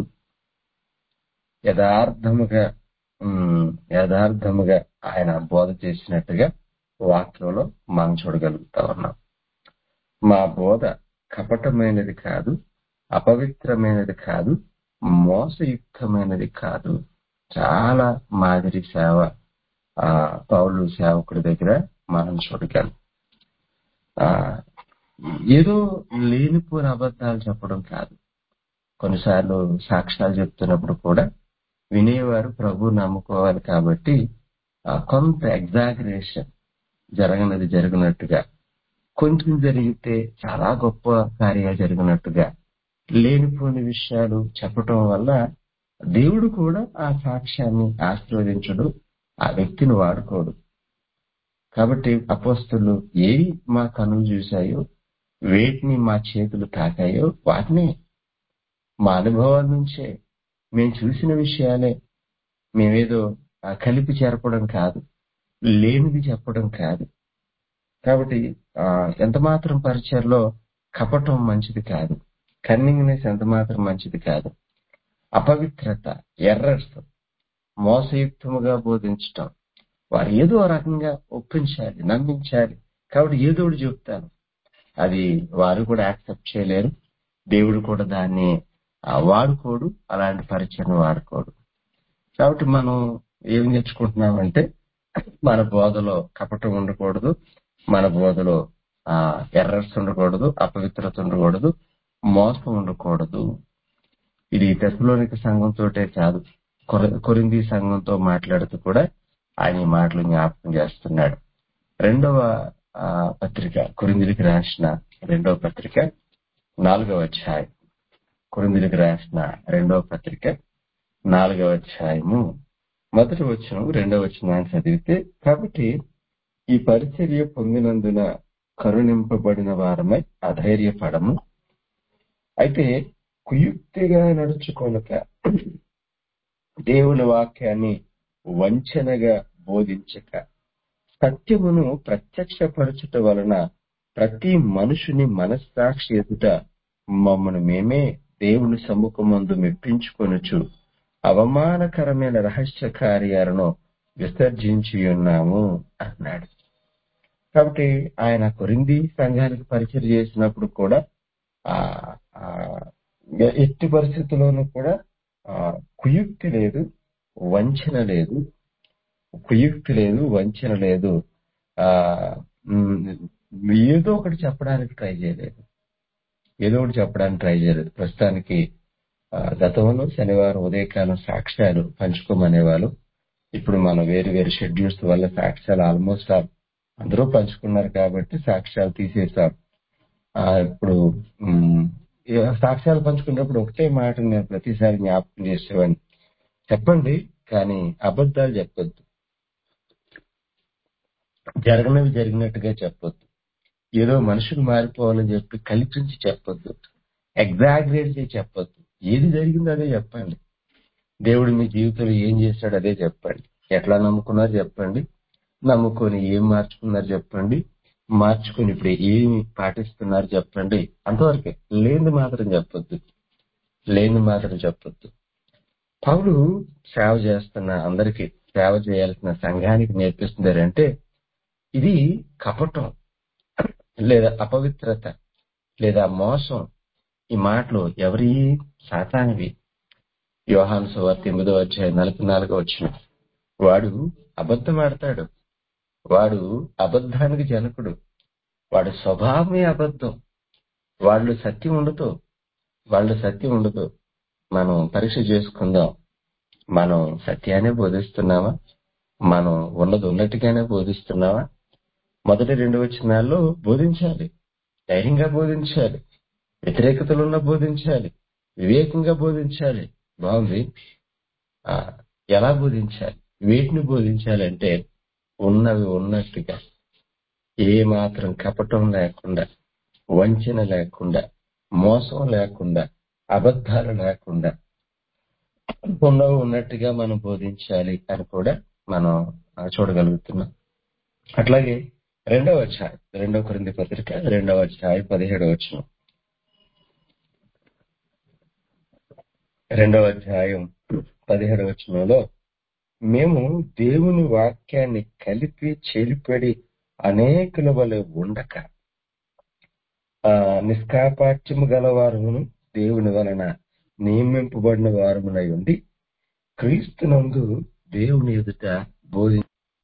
యథార్థముగా ఉమ్, యథార్థముగా ఆయన బోధ చేసినట్టుగా వాక్యంలో మనం చూడగలుగుతా ఉన్నాం మా బోధ కపటమైనది కాదు అపవిత్రమైనది కాదు మోసయుక్తమైనది కాదు చాలా మాదిరి సేవ ఆ పౌలు సేవకుడి దగ్గర మనం చూడగలం ఆ ఏదో లేనిపోని అబద్ధాలు చెప్పడం కాదు కొన్నిసార్లు సాక్ష్యాలు చెప్తున్నప్పుడు కూడా వినేవారు ప్రభు నమ్ముకోవాలి కాబట్టి ఆ, కొంత ఎగ్జాగరేషన్ జరగనది జరిగినట్టుగా కొంచెం జరిగితే చాలా గొప్ప కార్యాలు జరిగినట్టుగా లేనిపోని విషయాలు చెప్పటం వల్ల దేవుడు కూడా ఆ సాక్ష్యాన్ని ఆశీర్వదించడు ఆ వ్యక్తిని వాడుకోడు కాబట్టి అపోస్తులు ఏవి మా కనులు చూశాయో వేటిని మా చేతులు తాకాయో వాటిని మా అనుభవాల నుంచే మేము చూసిన విషయాలే మేమేదో ఆ, కలిపి చేరపడం కాదు లేనిది చెప్పడం కాదు కాబట్టి ఆ, ఎంత మాత్రం పరిచయలో కపటం మంచిది కాదు కన్నింగ్నెస్ ఎంత మాత్రం మంచిది కాదు అపవిత్రత ఎర్రర్స్ మోసయుక్తముగా బోధించటం వారు ఏదో రకంగా ఒప్పించాలి నమ్మించాలి కాబట్టి ఏదో ఒకటి చెప్తాను అది వారు కూడా యాక్సెప్ట్ చేయలేరు దేవుడు కూడా దాన్ని ఆ, వాడుకోడు అలాంటి పరిచయం వాడుకోడు కాబట్టి మనం ఏం నేర్చుకుంటున్నామంటే మన బోధలో కపటం ఉండకూడదు మన బోధలో ఆ ఎర్రర్స్ ఉండకూడదు అపవిత్రత ఉండకూడదు మోసం ఉండకూడదు ఇది తెసలోనిక సంఘంతోటే కాదు కొర- కొరింథీ సంఘంతో మాట్లాడుతూ కూడా ఆయన ఈ మాటలు జ్ఞాపకం చేస్తున్నాడు రెండవ ఆ, పత్రిక కొరిందులకి రాసిన రెండవ పత్రిక నాలుగవ అధ్యాయం కొరిందులకి రాసిన రెండవ పత్రిక నాలుగవ అధ్యాయము మొదటి వచనం రెండవ వచనాన్ని చదివితే కాబట్టి ఈ పరిచర్య పొందినందున కరుణింపబడిన వారమై అధైర్యపడము అయితే కుయుక్తిగా నడుచుకొనక దేవుని వాక్యాన్ని వంచనగా బోధించక సత్యమును ప్రత్యక్షపరచుట వలన ప్రతి మనుషుని మనస్సాక్షి ఎదుట మమ్మను మేమే దేవుని సముఖమందు మెప్పించుకొనుచు అవమానకరమైన రహస్య కార్యాలను విసర్జించి ఉన్నాము అన్నాడు కాబట్టి ఆయన కొరింది సంఘానికి పరిచయం చేసినప్పుడు కూడా ఆ ఆ, ఎట్టి పరిస్థితుల్లోనూ కూడా ఆ, కుయుక్తి లేదు వంచన లేదు కుయుక్తి లేదు వంచన లేదు ఆ ఉమ్, ఏదో ఒకటి చెప్పడానికి ట్రై చేయలేదు ఏదో ఒకటి చెప్పడానికి ట్రై చేయలేదు ప్రస్తుతానికి ఆ, గతంలో శనివారం ఉదయకాలం సాక్ష్యాలు పంచుకోమనేవాళ్ళు ఇప్పుడు మనం వేరు వేరు షెడ్యూల్స్ వల్ల సాక్ష్యాలు ఆల్మోస్ట్ ఆల్ అందరూ పంచుకున్నారు కాబట్టి సాక్ష్యాలు తీసేసాం ఆ, ఇప్పుడు ఉమ్, ఈ సాక్ష్యాలు పంచుకున్నప్పుడు ఒకటే మాట నేను ప్రతిసారి జ్ఞాపకం చేసేవాడిని చెప్పండి కానీ అబద్ధాలు చెప్పొద్దు జరగనివి జరిగినట్టుగా చెప్పొద్దు ఏదో మనుషులు మారిపోవాలని చెప్పి కల్పించి చెప్పొద్దు ఎగ్జాగ్రేట్ చేసి చెప్పొద్దు ఏది జరిగిందో అదే చెప్పండి దేవుడు మీ జీవితంలో ఏం చేశాడు అదే చెప్పండి ఎట్లా నమ్ముకున్నారు చెప్పండి నమ్ముకొని ఏం మార్చుకున్నారు చెప్పండి మార్చుకొని ఇప్పుడు ఏమి పాటిస్తున్నారు చెప్పండి అంతవరకే లేని మాత్రం చెప్పొద్దు లేని మాత్రం చెప్పొద్దు పౌలు సేవ చేస్తున్న అందరికి సేవ చేయాల్సిన సంఘానికి నేర్పిస్తున్నారంటే ఇది కపటం లేదా అపవిత్రత లేదా మోసం ఈ మాటలు ఎవరి సాతానివి యోహాను సువార్త ఎనిమిదో అధ్యాయం నలభై నాలుగో వచ్చిన వాడు అబద్ధం ఆడతాడు వాడు అబద్ధానికి జనకుడు వాడి స్వభావమే అబద్ధం వాళ్ళు సత్యం ఉండదు వాళ్ళు సత్యం ఉండదు మనం పరీక్ష చేసుకుందాం మనం సత్యాన్ని బోధిస్తున్నావా మనం ఉన్నది ఉన్నట్టుగానే బోధిస్తున్నావా మొదటి రెండు వచనాల్లో బోధించాలి ధైర్యంగా బోధించాలి వ్యతిరేకతలున్న బోధించాలి వివేకంగా బోధించాలి బాగుంది ఆ, ఎలా బోధించాలి వీటిని బోధించాలంటే ఉన్నవి ఉన్నట్టుగా ఏ మాత్రం కపటం లేకుండా వంచన లేకుండా మోసం లేకుండా అబద్ధాలు లేకుండా ఉన్నవి ఉన్నట్టుగా మనం బోధించాలి అని కూడా మనం ఆ, చూడగలుగుతున్నాం అట్లాగే రెండవ అధ్యాయం రెండవ కొరింది పత్రిక రెండవ అధ్యాయం పదిహేడవ వచనం రెండవ అధ్యాయం పదిహేడవ వచనంలో మేము దేవుని వాక్యాన్ని కలిపి చెలిపడి అనేకుల వలె ఉండక ఆ నిష్కాపాఠ్యము గల వారమును దేవుని వలన నియమింపబడిన వారమునై ఉండి క్రీస్తునందు దేవుని ఎదుట బోధి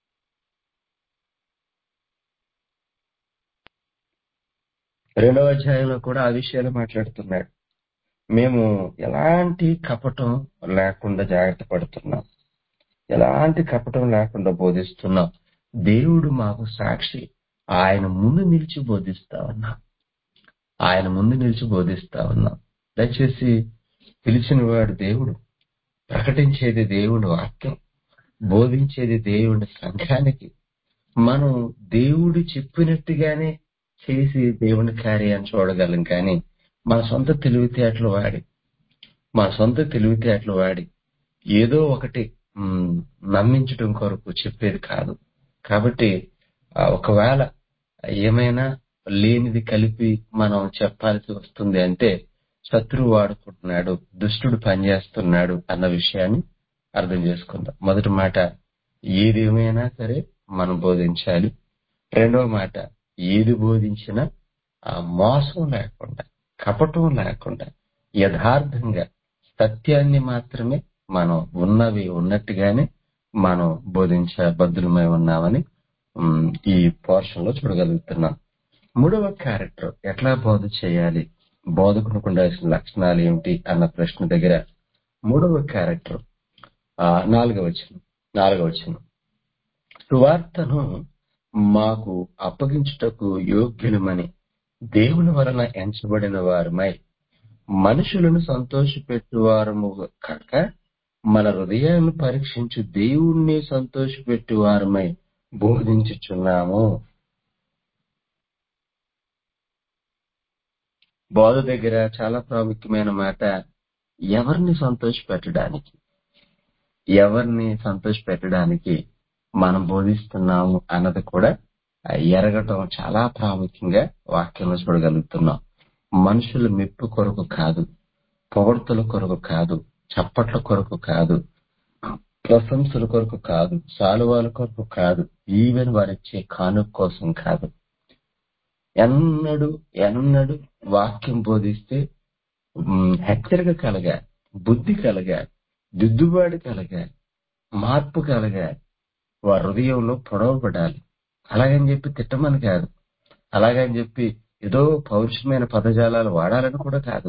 రెండవ అధ్యాయంలో కూడా ఆ విషయాలు మాట్లాడుతున్నాడు మేము ఎలాంటి కపటం లేకుండా జాగ్రత్త పడుతున్నాం ఎలాంటి కపటం లేకుండా బోధిస్తున్నాం దేవుడు మాకు సాక్షి ఆయన ముందు నిలిచి బోధిస్తా ఉన్నాం ఆయన ముందు నిలిచి బోధిస్తా ఉన్నాం దయచేసి పిలిచిన వాడు దేవుడు ప్రకటించేది దేవుని వాక్యం బోధించేది దేవుని సంఘానికి మనం దేవుడు చెప్పినట్టుగానే చేసి దేవుని కార్యాన్ని చూడగలం కానీ మన సొంత తెలివితేటలు వాడి మన సొంత తెలివితేటలు వాడి ఏదో ఒకటి మ్, నమ్మించడం కొరకు చెప్పేది కాదు కాబట్టి ఆ, ఒకవేళ ఏమైనా లేనిది కలిపి మనం చెప్పాల్సి వస్తుంది అంటే శత్రువు వాడుకుంటున్నాడు దుష్టుడు పనిచేస్తున్నాడు అన్న విషయాన్ని అర్థం చేసుకుందాం మొదటి మాట ఏదేమైనా సరే మనం బోధించాలి రెండవ మాట ఏది బోధించినా ఆ మోసం లేకుండా కపటం లేకుండా యథార్థంగా సత్యాన్ని మాత్రమే మనం ఉన్నవి ఉన్నట్టుగానే మనం బోధించ బద్దులమై ఉన్నామని ఉమ్, ఈ పోర్షన్ లో చూడగలుగుతున్నాం మూడవ క్యారెక్టర్ ఎట్లా బోధ చేయాలి బోధకునికి ఉండాల్సిన లక్షణాలు ఏమిటి అన్న ప్రశ్న దగ్గర మూడవ క్యారెక్టర్ ఆ, నాలుగవ వచనం నాలుగవ వచనం సువార్తను మాకు అప్పగించుటకు యోగ్యులమని దేవుని వలన ఎంచబడిన వారమై మనుషులను సంతోషపెట్టువారము కాక మన హృదయాలను పరీక్షించు దేవుణ్ణి సంతోషపెట్టువారమై బోధించుచున్నాము బోధ దగ్గర చాలా ప్రాముఖ్యమైన మాట ఎవరిని సంతోష పెట్టడానికి ఎవరిని సంతోష పెట్టడానికి మనం బోధిస్తున్నాము అన్నది కూడా ఆ, ఎరగటం చాలా ప్రాముఖ్యంగా వాక్యంలో చూడగలుగుతున్నాం మనుషుల మెప్పు కొరకు కాదు పొగడ్తల కొరకు కాదు చప్పట్ల కొరకు కాదు ప్రశంసల కొరకు కాదు సాలువాల కొరకు కాదు ఈవెన్ వారిచ్చే కానుక కోసం కాదు ఎన్నడు ఎన్నడు వాక్యం బోధిస్తే ఉమ్, హెచ్చరిక కలగా బుద్ధి కలగా దిద్దుబాటు కలగా మార్పు కలగా వారి హృదయంలో పొడవబడాలి అలాగని చెప్పి తిట్టమని కాదు అలాగని చెప్పి ఏదో పౌరుషమైన పదజాలాలు వాడాలని కూడా కాదు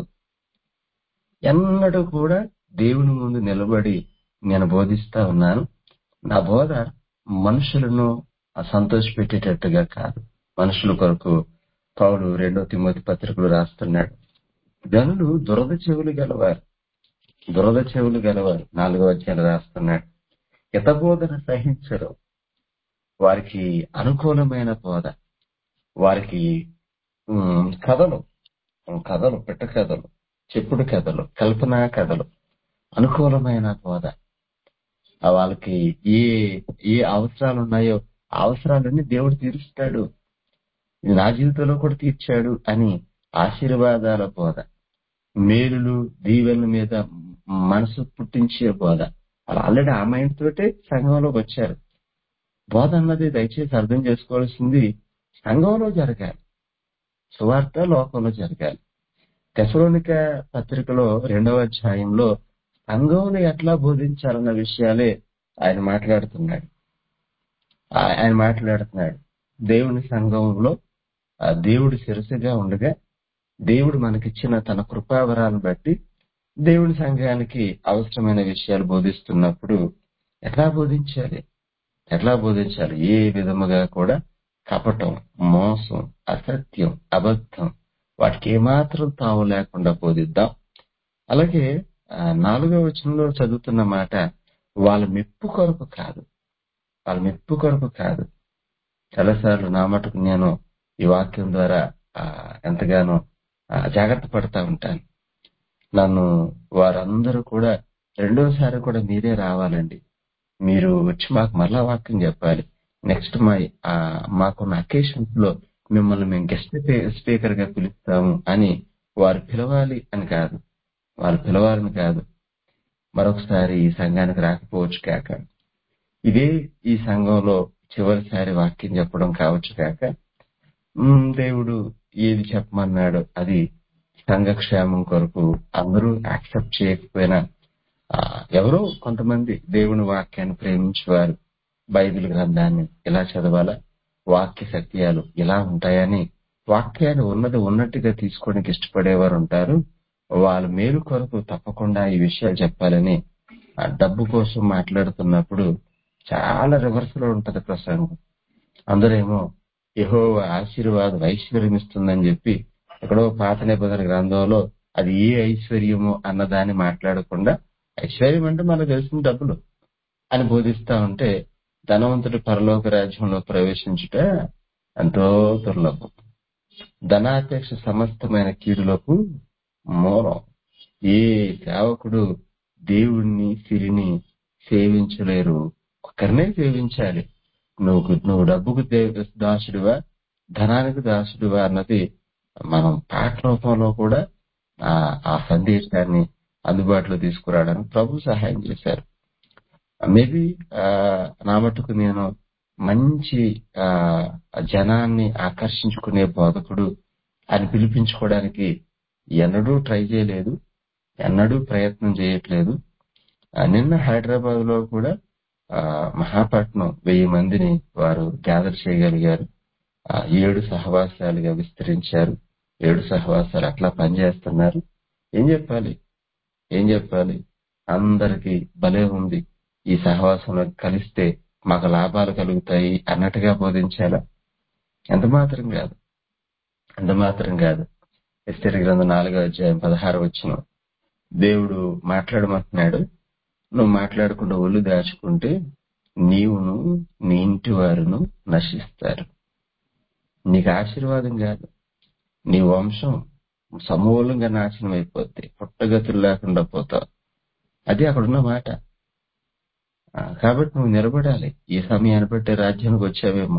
ఎన్నడూ కూడా దేవుని ముందు నిలబడి నేను బోధిస్తా ఉన్నాను నా బోధ మనుషులను సంతోషపెట్టేటట్టుగా కాదు మనుషుల కొరకు పౌలు రెండో తిమ్మతి పత్రికలు రాస్తున్నాడు జనులు దురద చెవులు గలవారు దురద చెవులు గలవారు నాలుగో అధ్యాయులు రాస్తున్నాడు హితబోధన సహించరు వారికి అనుకూలమైన బోధ వారికి ఉమ్, కథలు కథలు పెట్ట కథలు చెప్పుడు కథలు కల్పనా కథలు అనుకూలమైన బోధ ఆ వాళ్ళకి ఏ ఏ అవసరాలు ఉన్నాయో ఆ అవసరాలన్నీ దేవుడు తీరుస్తాడు ఇది నా జీవితంలో కూడా తీర్చాడు అని ఆశీర్వాదాల బోధ మేలులు దీవెనల మీద మనసు పుట్టించే బోధ అలా ఆల్రెడీ ఆ మైండ్ తోటే సంఘంలోకి వచ్చారు బోధ అన్నది దయచేసి అర్థం చేసుకోవాల్సింది సంఘంలో జరగాలి సువార్త లోకంలో జరగాలి తెసలోనిక పత్రికలో రెండవ అధ్యాయంలో సంఘంలో ఎట్లా బోధించాలన్న విషయాలే ఆయన మాట్లాడుతున్నాడు ఆ- ఆయన మాట్లాడుతున్నాడు దేవుని సంఘంలో ఆ దేవుడు శిరసుగా ఉండగా దేవుడు మనకిచ్చిన తన కృపావరాలను బట్టి దేవుని సంఘానికి అవసరమైన విషయాలు బోధిస్తున్నప్పుడు ఎట్లా బోధించాలి ఎట్లా బోధించాలి ఏ విధముగా కూడా కపటం మోసం అసత్యం అబద్ధం వాటికి ఏమాత్రం తావు లేకుండా బోధిద్దాం అలాగే ఆ, నాలుగో వచనంలో చదువుతున్న మాట వాళ్ళ మెప్పు కొరకు కాదు వాళ్ళ మెప్పు కొరకు కాదు చాలాసార్లు నా మటుకు నేను ఈ వాక్యం ద్వారా ఆ, ఎంతగానో ఆ, జాగ్రత్త పడతా ఉంటాను నన్ను వారందరూ కూడా రెండోసారి కూడా మీరే రావాలండి మీరు వచ్చి మాకు మరలా వాక్యం చెప్పాలి నెక్స్ట్ మా ఆ, మాకున్న అకేషన్స్ లో మిమ్మల్ని మేము గెస్ట్ స్పీకర్ గా పిలుస్తాము అని వారు పిలవాలి అని కాదు వారు పిలవాలని కాదు మరొకసారి ఈ సంఘానికి రాకపోవచ్చు కాక ఇదే ఈ సంఘంలో చివరిసారి వాక్యం చెప్పడం కావచ్చు కాక ఉమ్, దేవుడు ఏది చెప్పమన్నాడో అది సంఘక్షేమం కొరకు అందరూ యాక్సెప్ట్ చేయకపోయినా ఆ, ఎవరో కొంతమంది దేవుని వాక్యాన్ని ప్రేమించేవారు బైబిల్ గ్రంథాన్ని ఇలా చదవాలా వాక్య సత్యాలు ఇలా ఉంటాయని వాక్యాన్ని ఉన్నది ఉన్నట్టుగా తీసుకోవడానికి ఇష్టపడేవారు ఉంటారు వాళ్ళ మేలు కొరకు తప్పకుండా ఈ విషయాలు చెప్పాలని ఆ డబ్బు కోసం మాట్లాడుతున్నప్పుడు చాలా రివర్స్ లో ఉంటది ప్రసంగం అందరేమో యహో ఆశీర్వాదం ఐశ్వర్యం ఇస్తుందని చెప్పి ఎక్కడో పాత నిబంధన గ్రంథంలో అది ఏ ఐశ్వర్యమో అన్నదాన్ని మాట్లాడకుండా ఐశ్వర్యం అంటే మనకు తెలిసిన డబ్బులు అని బోధిస్తా ఉంటే ధనవంతుడి పరలోక రాజ్యంలో ప్రవేశించుట ఎంతో దుర్లభం ధనాపేక్ష సమస్తమైన కీడులకు మూలం ఏ సేవకుడు దేవుణ్ణి సిరిని సేవించలేరు ఒకరినే సేవించాలి నువ్వు నువ్వు డబ్బుకు దే- దాసుడివా ధనానికి దాసుడివా అన్నది మనం పాట రూపంలో కూడా ఆ ఆ సందేశాన్ని అందుబాటులో తీసుకురావడానికి ప్రభు సహాయం చేశారు మేబీ నా మటుకు నేను మంచి ఆ జనాన్ని ఆకర్షించుకునే బోధకుడు అని పిలిపించుకోవడానికి ఎన్నడూ ట్రై చేయలేదు ఎన్నడూ ప్రయత్నం చేయట్లేదు ఆ, నిన్న హైదరాబాద్ లో కూడా ఆ, మహాపట్నం వెయ్యి మందిని వారు గ్యాదర్ చేయగలిగారు ఆ, ఏడు సహవాసాలుగా విస్తరించారు ఏడు సహవాసాలు అట్లా పనిచేస్తున్నారు ఏం చెప్పాలి ఏం చెప్పాలి అందరికి భలే ఉంది ఈ సహవాసంలో కలిస్తే మాకు లాభాలు కలుగుతాయి అన్నట్టుగా బోధించాలా ఎంత మాత్రం కాదు ఎంత మాత్రం కాదు ఎస్టేట్ గ్రంథం నాలుగో అధ్యాయం పదహారు వచ్చిన దేవుడు మాట్లాడమంటున్నాడు నువ్వు మాట్లాడకుండా ఒళ్ళు దాచుకుంటే నీవును నీ ఇంటి వారును నశిస్తారు నీకు ఆశీర్వాదం కాదు నీ వంశం సమూలంగా నాశనం అయిపోద్ది పుట్టగతులు లేకుండా పోతావు అది అక్కడున్న మాట ఆ, కాబట్టి నువ్వు నిలబడాలి ఈ సమయాన్ని బట్టి రాజ్యానికి వచ్చావేమో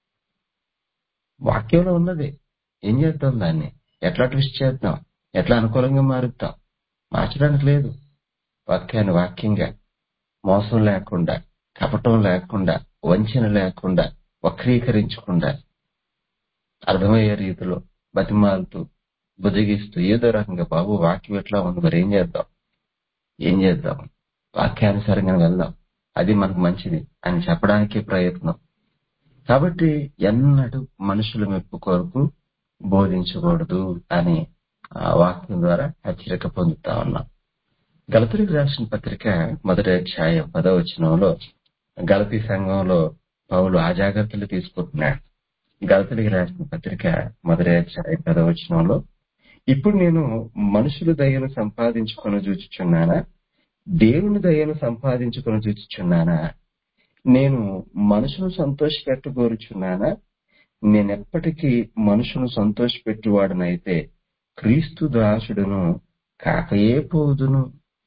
వాక్యంలో ఉన్నది ఏం చేద్దాం దాన్ని ఎట్లా ట్విస్ట్ చేద్దాం ఎట్లా అనుకూలంగా మారుద్దాం మార్చడానికి లేదు వాక్యాన్ని వాక్యంగా మోసం లేకుండా కపటం లేకుండా వంచన లేకుండా వక్రీకరించకుండా అర్థమయ్యే రీతిలో బతిమాలుతూ బుజగిస్తూ ఏదో రకంగా బాబు వాక్యం ఎట్లా ఉంది మరి ఏం చేద్దాం ఏం చేద్దాం వాక్యానుసారంగా వెళ్దాం అది మనకు మంచిది అని చెప్పడానికి ప్రయత్నం కాబట్టి ఎన్నడూ మనుషుల మెప్పు కొరకు బోధించకూడదు అని ఆ వాక్యం ద్వారా హెచ్చరిక పొందుతా ఉన్నాం గలతులకు రాసిన పత్రిక మొదటి అధ్యాయం పదవచనంలో గలతీ సంఘంలో పౌలు ఆ జాగ్రత్తలు తీసుకుంటున్నాడు గలతులకు రాసిన పత్రిక మొదటి అధ్యాయం పదవచనంలో ఇప్పుడు నేను మనుషుల దయను సంపాదించుకొని చూచుచున్నానా దేవుని దయను సంపాదించుకొని చూచుచున్నానా నేను మనుషును సంతోషపెట్టగోరుచున్నానా నేనెప్పటికీ మనుషును సంతోషపెట్టువాడనైతే క్రీస్తు దాసుడును కాకయే పోదును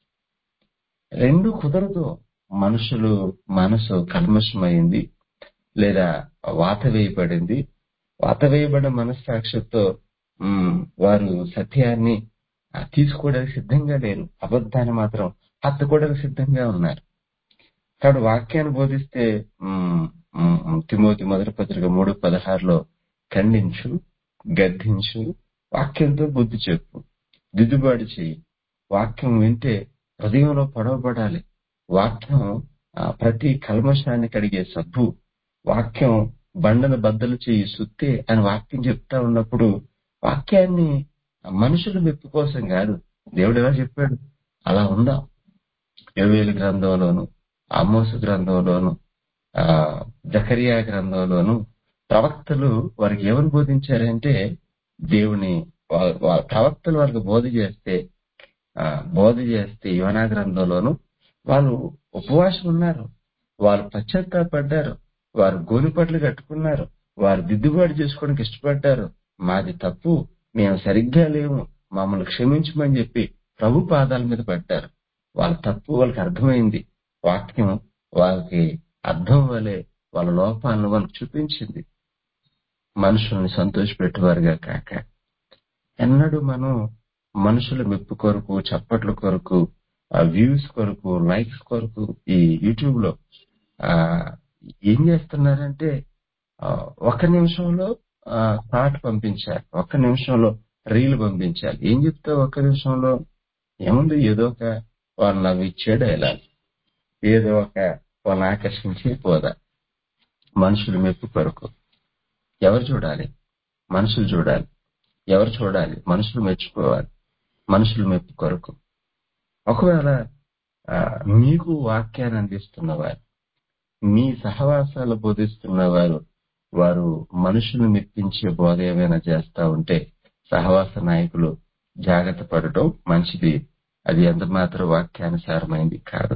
రెండు కుదరదు మనుషులు మనసు కల్మషమైంది లేదా వాత వేయబడింది వాత వేయబడిన మనస్సాక్షితో ఉమ్, వారు సత్యాన్ని ఆ, తీసుకోవడానికి సిద్ధంగా లేరు అబద్ధాన్ని మాత్రం హత్తుకోవడానికి సిద్ధంగా ఉన్నారు కాబట్టి వాక్యాన్ని బోధిస్తే ఉమ్, ఉమ్, తిమోతి మొదటి పత్రిక మూడు పదహారులో ఖండించు గద్దించు వాక్యంతో బుద్ధి చెప్పు దిద్దుబాటు చెయ్యి వాక్యం వింటే హృదయంలో పొడవబడాలి వాక్యం ఆ, ప్రతి కల్మషాన్ని కడిగే సబ్బు వాక్యం బండను బద్దలు చేయి సుత్తే అని వాక్యం చెప్తా ఉన్నప్పుడు వాక్యాన్ని మనుషుల మెప్పు కోసం కాదు దేవుడు ఎలా చెప్పాడు అలా ఉందా యోవేలు గ్రంథంలోను ఆమోసు గ్రంథంలోను ఆ జకరియా గ్రంథంలోను ప్రవక్తలు వారికి ఏమని బోధించారంటే దేవుని వా- వా- ప్రవక్తలు వారికి బోధ చేస్తే ఆ బోధ చేస్తే యోనా గ్రంథంలోను వాళ్ళు ఉపవాసం ఉన్నారు వారు పశ్చాత్తాపడ్డారు వారు గోనిపట్లు కట్టుకున్నారు వారు దిద్దుబాటు చేసుకోవడానికి ఇష్టపడ్డారు మాది తప్పు మేము సరిగ్గా లేము మమ్మల్ని క్షమించమని చెప్పి ప్రభు పాదాల మీద పడ్డారు వాళ్ళ తప్పు వాళ్ళకి అర్థమైంది వాక్యం వాళ్ళకి అర్థం వలె వాళ్ళ లోపాలను వాళ్ళకి చూపించింది మనుషుల్ని సంతోషపెట్టేవారుగా కాక ఎన్నడూ మనం మనుషుల మెప్పు కొరకు చప్పట్ల కొరకు వ్యూస్ కొరకు లైక్స్ కొరకు ఈ యూట్యూబ్ లో ఆ ఏం చేస్తున్నారంటే ఆ, ఒక్క నిమిషంలో థాట్ పంపించాలి ఒక్క నిమిషంలో రీల్ పంపించాలి ఏం చెప్తావు ఒక్క నిమిషంలో ఏముంది ఏదో ఒక వాళ్ళు నవ్విచ్చాడు ఇలా ఏదో ఒక వాళ్ళని ఆకర్షించి పోదా మనుషులు మెప్పు కొరకు ఎవరు చూడాలి మనుషులు చూడాలి ఎవరు చూడాలి మనుషులు మెచ్చుకోవాలి మనుషులు మెప్పు కొరకు ఒకవేళ ఆ, మీకు వాక్యాన్ని అందిస్తున్నవారు మీ సహవాసాలు బోధిస్తున్నవారు వారు మనుషులు మెప్పించే బోధ ఏమైనా చేస్తా ఉంటే సహవాస నాయకులు జాగ్రత్త పడటం మంచిది అది ఎంత మాత్రం వాక్యానుసారమైంది కాదు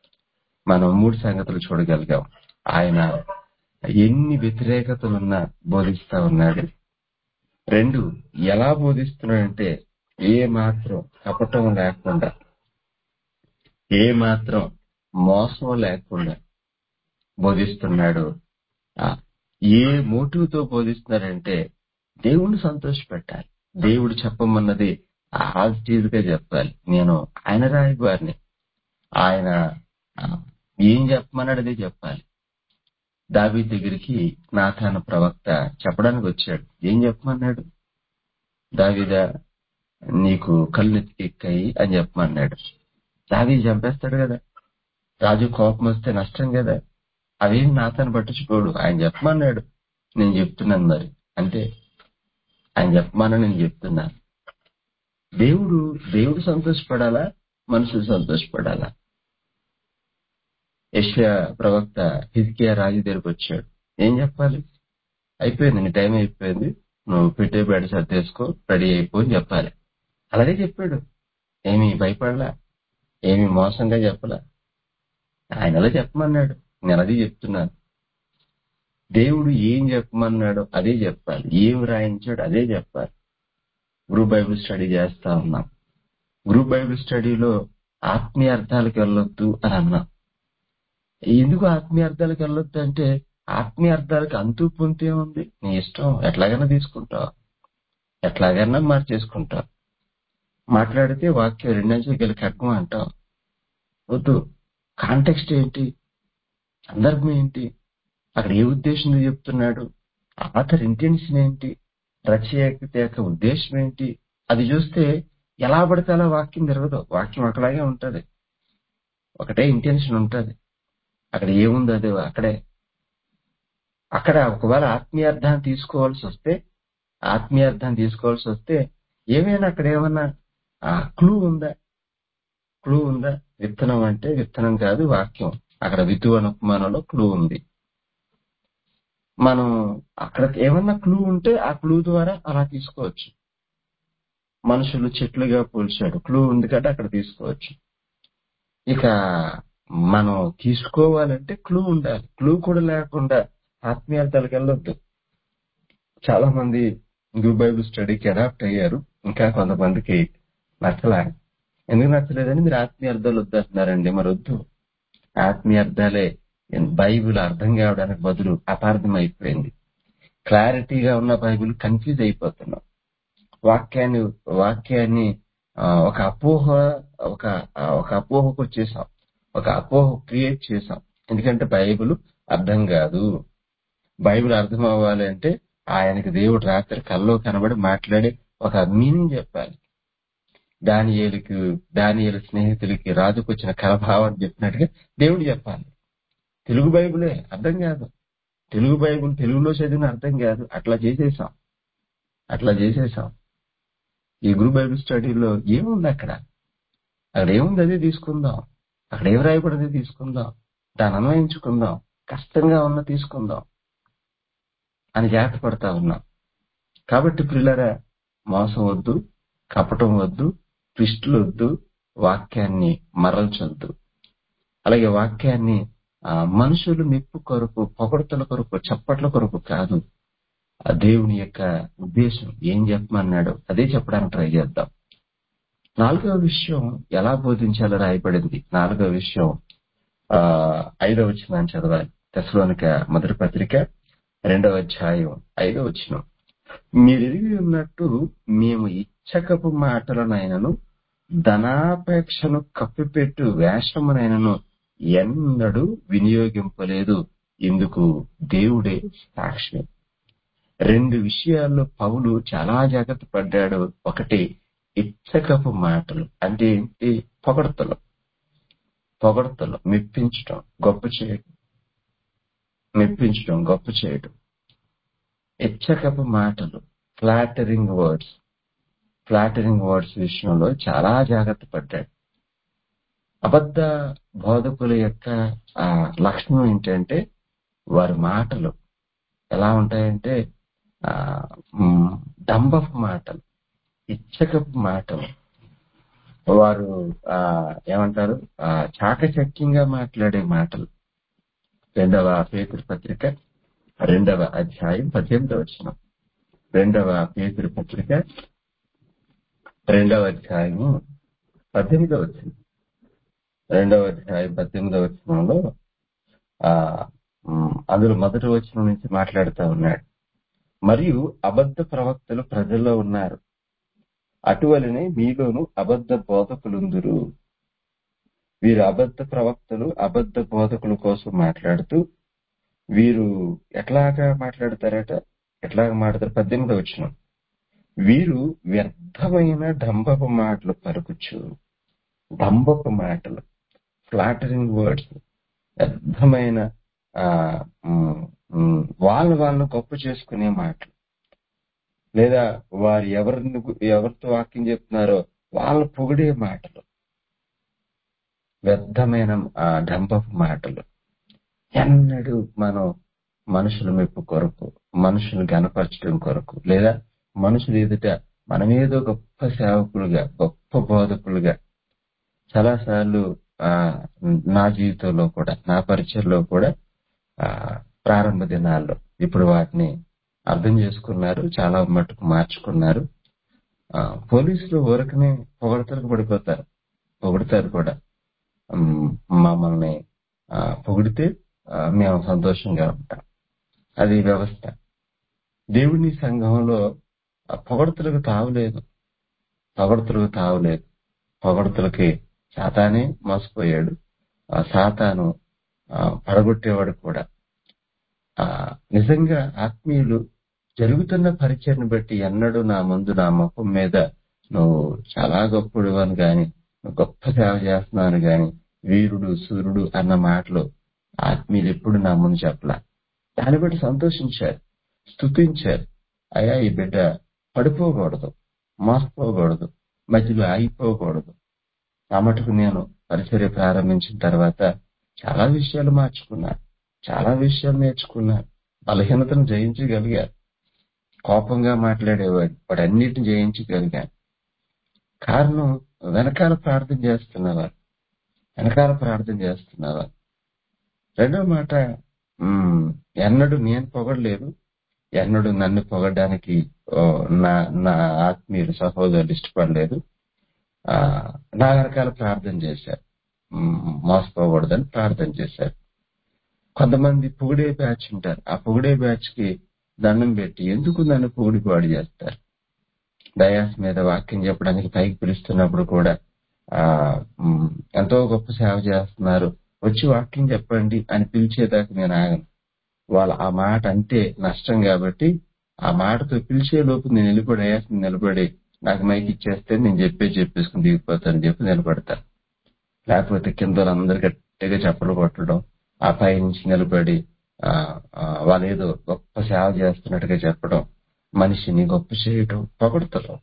మనం మూడు సంగతులు చూడగలిగాం ఆయన ఎన్ని వ్యతిరేకతలున్నా బోధిస్తా ఉన్నాడు రెండు ఎలా బోధిస్తున్నాడంటే ఏ మాత్రం కపటం లేకుండా ఏ మాత్రం మోసం లేకుండా బోధిస్తున్నాడు ఆ, ఏ మోటివ్ తో బోధిస్తున్నాడంటే దేవుణ్ణి సంతోషపెట్టాలి దేవుడు చెప్పమన్నది యాజ్ టీజ్ గా చెప్పాలి నేను ఆయన రాయబారిని ఆయన ఆ, ఏం చెప్పమన్నాడు అదే చెప్పాలి దావీ దగ్గరికి నాథాన ప్రవక్త చెప్పడానికి వచ్చాడు ఏం చెప్పమన్నాడు దావీదా నీకు కళ్ళు ఎక్కాయి అని చెప్పమన్నాడు దావీ చంపేస్తాడు కదా రాజు కోపం వస్తే నష్టం కదా అవేం నాతను పట్టించుకోడు ఆయన చెప్పమన్నాడు నేను చెప్తున్నాను మరి అంతే ఆయన చెప్పమని నేను చెప్తున్నాను దేవుడు దేవుడు సంతోషపడాలా మనుషులు సంతోషపడాలా యష్యా ప్రవక్త హిజ్కియా రాజు దగ్గరికి వచ్చాడు ఏం చెప్పాలి అయిపోయింది నీ టైం అయిపోయింది నువ్వు పెట్టే బెడ సర్దేసుకో రెడీ అయిపో అని చెప్పాలి అలాగే చెప్పాడు ఏమి భయపడలా ఏమి మోసంగా చెప్పలా ఆయన అలా చెప్పమన్నాడు నేను అది చెప్తున్నాను దేవుడు ఏం చెప్పమన్నాడో అదే చెప్పాలి ఏం రాయించాడో అదే చెప్పాలి గ్రూప్ బైబిల్ స్టడీ చేస్తా ఉన్నాం గ్రూప్ బైబిల్ స్టడీలో ఆత్మీయ అర్థాలకు వెళ్ళొద్దు అని అన్నాం ఎందుకు ఆత్మీయ అర్థాలకు వెళ్ళొద్దు అంటే ఆత్మీయ అర్థాలకు అంతు పొంతే ఉంది నీ ఇష్టం ఎట్లాగైనా తీసుకుంటావు ఎట్లాగైనా మార్చేసుకుంటావు మాట్లాడితే వాక్యం రెండంచెలు గెలి కట్టం అంటావు వద్దు కాంటెక్స్ట్ ఏంటి సందర్భం ఏంటి అక్కడ ఏ ఉద్దేశంతో చెప్తున్నాడు ఆథర్ ఇంటెన్షన్ ఏంటి రచయిత యొక్క ఉద్దేశం ఏంటి అది చూస్తే ఎలా పడితే అలా వాక్యం జరగదు వాక్యం ఒకలాగే ఉంటది ఒకటే ఇంటెన్షన్ ఉంటది అక్కడ ఏముంది అది అక్కడే అక్కడ ఒకవేళ ఆత్మీయార్థాన్ని తీసుకోవాల్సి వస్తే ఆత్మీయార్థాన్ని తీసుకోవాల్సి వస్తే ఏమైనా అక్కడ ఏమన్నా క్లూ ఉందా క్లూ ఉందా విత్తనం అంటే విత్తనం కాదు వాక్యం అక్కడ వితు అనే ఉపమానంలో క్లూ ఉంది మనం అక్కడ ఏమన్నా క్లూ ఉంటే ఆ క్లూ ద్వారా అలా తీసుకోవచ్చు మనుషులు చెట్లుగా పోల్చాడు క్లూ ఉంది కాబట్టి అక్కడ తీసుకోవచ్చు ఇక మనం తీసుకోవాలంటే క్లూ ఉండాలి క్లూ కూడా లేకుండా ఆత్మీయార్థాలకు వెళ్ళొద్దు చాలా మంది న్యూ బైబుల్ స్టడీకి అడాప్ట్ అయ్యారు ఇంకా కొంతమందికి నచ్చలే ఎందుకు నచ్చలేదని మీరు ఆత్మీయ అర్థాలు వద్దంటున్నారండి మరి వద్దు ఆత్మీయ అర్థాలే బైబిల్ అర్థం కావడానికి బదులు అపార్థం అయిపోయింది క్లారిటీగా ఉన్న బైబిల్ కన్ఫ్యూజ్ అయిపోతున్నాం వాక్యాన్ని వాక్యాన్ని ఆ, ఒక అపోహ ఒక ఆ, ఒక అపోహకు వచ్చేసాం ఒక అపోహ క్రియేట్ చేసాం ఎందుకంటే బైబిల్ అర్థం కాదు బైబిల్ అర్థం అవ్వాలి అంటే ఆయనకి దేవుడు రాత్రి కల్లో కనబడి మాట్లాడి ఒక మీనింగ్ చెప్పాలి దానియేలుకి దానియేలు స్నేహితులకి రాజుకు వచ్చిన కలభావం చెప్పినట్టుగా దేవుడు చెప్పాలి తెలుగు బైబిలే అర్థం కాదు తెలుగు బైబిల్ తెలుగులో చదివిన అర్థం కాదు అట్లా చేసేసాం అట్లా చేసేసాం ఈ గ్రూప్ బైబిల్ స్టడీలో ఏముంది అక్కడ అక్కడ ఏముంది అదే తీసుకుందాం అక్కడ ఏం రాయబడింది తీసుకుందాం దాన్ని అన్వయించుకుందాం కష్టంగా ఉన్న తీసుకుందాం అని జాగ్రత్త పడతా ఉన్నాం కాబట్టి పిల్లరా మోసం వద్దు కపటం వద్దు ట్విస్టులు వద్దు వాక్యాన్ని మరల్చొద్దు అలాగే వాక్యాన్ని ఆ, మనుషులు మెప్పు కొరకు పొగడతల కొరకు చప్పట్ల కొరకు కాదు ఆ దేవుని యొక్క ఉద్దేశం ఏం చెప్పమన్నాడో అదే చెప్పడానికి ట్రై చేద్దాం నాలుగవ విషయం ఎలా బోధించాలో రాయబడింది నాలుగవ విషయం ఆ ఐదవ వచనాన్ని చదవాలి తెసలోనిక మొదటి పత్రిక రెండవ అధ్యాయం ఐదవ వచనం మీరు ఎరిగి ఉన్నట్టు మేము ఇచ్చకపు మాటలనైనను ధనాపేక్షను కప్పిపెట్టు వేషమునైనను ఎన్నడూ వినియోగింపలేదు ఇందుకు దేవుడే సాక్షి రెండు విషయాల్లో పౌలు చాలా జాగ్రత్త పడ్డాడు ఒకటి ఇచ్చకపు మాటలు అంటే ఏంటి పొగడతలు పొగడతలు మెప్పించడం గొప్ప చేయడం మెప్పించడం గొప్ప చేయడం ఇచ్చకపు మాటలు ఫ్లాటరింగ్ వర్డ్స్ ఫ్లాటరింగ్ వర్డ్స్ విషయంలో చాలా జాగ్రత్త పడ్డాడు అబద్ధ బోధకుల యొక్క ఆ లక్షణం ఏంటంటే వారి మాటలు ఎలా ఉంటాయంటే ఆ మ్, డంబపు మాటలు ఇచ్చకపు మాటలు వారు ఆ ఏమంటారు ఆ చాకచక్యంగా మాట్లాడే మాటలు రెండవ పేతురు పత్రిక రెండవ అధ్యాయం పద్దెనిమిదవ వచనం రెండవ పేతురు పత్రిక రెండవ అధ్యాయము పద్దెనిమిదవ వచనం రెండవ అధ్యాయం పద్దెనిమిదవ వచనంలో ఆ మ్, అందులో మొదటి వచనం నుంచి మాట్లాడుతూ ఉన్నాడు మరియు అబద్ధ ప్రవక్తలు ప్రజల్లో ఉన్నారు అటువలనే మీలోను అబద్ధ బోధకులుందురు వీరు అబద్ధ ప్రవక్తలు అబద్ధ బోధకుల కోసం మాట్లాడుతూ వీరు ఎట్లాగా మాట్లాడతారట ఎట్లాగా మాట్లాడతారు పద్దెనిమిది వచ్చిన వీరు వ్యర్థమైన డంబపు మాటలు పలుకుచు డంబపు మాటలు ఫ్లాటరింగ్ వర్డ్స్ వ్యర్థమైన ఆ మ్, మ్, వాళ్ళ వాళ్ళను గొప్ప చేసుకునే మాటలు లేదా వారు ఎవరిని గు- ఎవరితో వాక్యం చెప్తున్నారో వాళ్ళ పొగిడే మాటలు వ్యర్థమైన ఆ డంబపు మాటలు ఎన్నడూ మనం మనుషుల మెప్పు కొరకు మనుషులు గనపరచడం కొరకు లేదా మనుషులు ఎదుట మనమేదో గొప్ప సేవకులుగా గొప్ప బోధకులుగా చాలాసార్లు ఆ, నా జీవితంలో కూడా నా పరిచయంలో కూడా ఆ, ప్రారంభ దినాల్లో ఇప్పుడు వాటిని అర్థం చేసుకున్నారు చాలా మటుకు మార్చుకున్నారు ఆ, పోలీసులు ఊరకనే పొగడతలకు పడిపోతారు పొగుడతారు కూడా ఉమ్, మమ్మల్ని ఆ, పొగిడితే ఆ, మేము సంతోషంగా ఉంటాం అది వ్యవస్థ దేవుని సంఘంలో ఆ పొగడతలకు తావులేదు పొగడతలకు తావులేదు పొగడతలకి సాతానే మోసపోయాడు ఆ సాతాను ఆ, పడగొట్టేవాడు కూడా ఆ నిజంగా ఆత్మీయులు జరుగుతున్న పరిచయను బట్టి ఎన్నడూ నా ముందు నా ముఖం మీద నువ్వు చాలా గొప్పడు అని గాని నువ్వు గొప్ప సేవ చేస్తున్నాను గాని వీరుడు సూర్యుడు అన్న మాటలు ఆత్మీయులు ఎప్పుడు నా ముందు చెప్పలా దాన్ని బట్టి సంతోషించారు స్తుతించారు అయ్యా ఈ బిడ్డ పడిపోకూడదు మోసపోకూడదు మధ్యలో ఆగిపోకూడదు ఆ మటుకు నేను పరిచర్య ప్రారంభించిన తర్వాత చాలా విషయాలు మార్చుకున్నాను చాలా విషయాలు నేర్చుకున్నాను బలహీనతను జయించగలిగాను కోపంగా మాట్లాడేవాడు వాడు అన్నిటిని జయించగలిగాను కారణం వెనకాల ప్రార్థన చేస్తున్నవారు వెనకాల ప్రార్థన చేస్తున్నవారు రెండో మాట ఉమ్, ఎన్నడూ నేను పొగడలేదు ఎన్నడూ నన్ను పొగడడానికి ఓ, నా నా ఆత్మీయులు సహోదరులు ఇష్టపడలేదు ఆ, నా వెనకాల ప్రార్థన చేశారు ఉమ్, మోసపోకూడదని ప్రార్థన చేశారు కొంతమంది పొగిడే బ్యాచ్ ఉంటారు ఆ పొగిడే బ్యాచ్ కి దండం పెట్టి ఎందుకు నన్ను పొగిడి పాడు చేస్తారు డయాస్ మీద వాక్యం చెప్పడానికి పైకి పిలుస్తున్నప్పుడు కూడా ఆ ఉమ్, ఎంతో గొప్ప సేవ చేస్తున్నారు వచ్చి వాక్యం చెప్పండి అని పిలిచేదాకా నేను ఆగను వాళ్ళ ఆ మాట అంటే నష్టం కాబట్టి ఆ మాటతో పిలిచే లోపు నేను నిలబడి డయాస్ మీద నిలబడి నాకు మైక్ ఇచ్చేస్తే నేను చెప్పే చెప్పేసుకుని దిగిపోతానని చెప్పి నిలబడతాను లేకపోతే కింద వాళ్ళందరూ గట్టిగా చప్పలు కొట్టడం ఆ పై నుంచి నిలబడి ఆ, ఆ, వాళ్ళు ఏదో గొప్ప సేవ చేస్తున్నట్టుగా చెప్పడం మనిషిని గొప్ప చేయటం పొగడతలు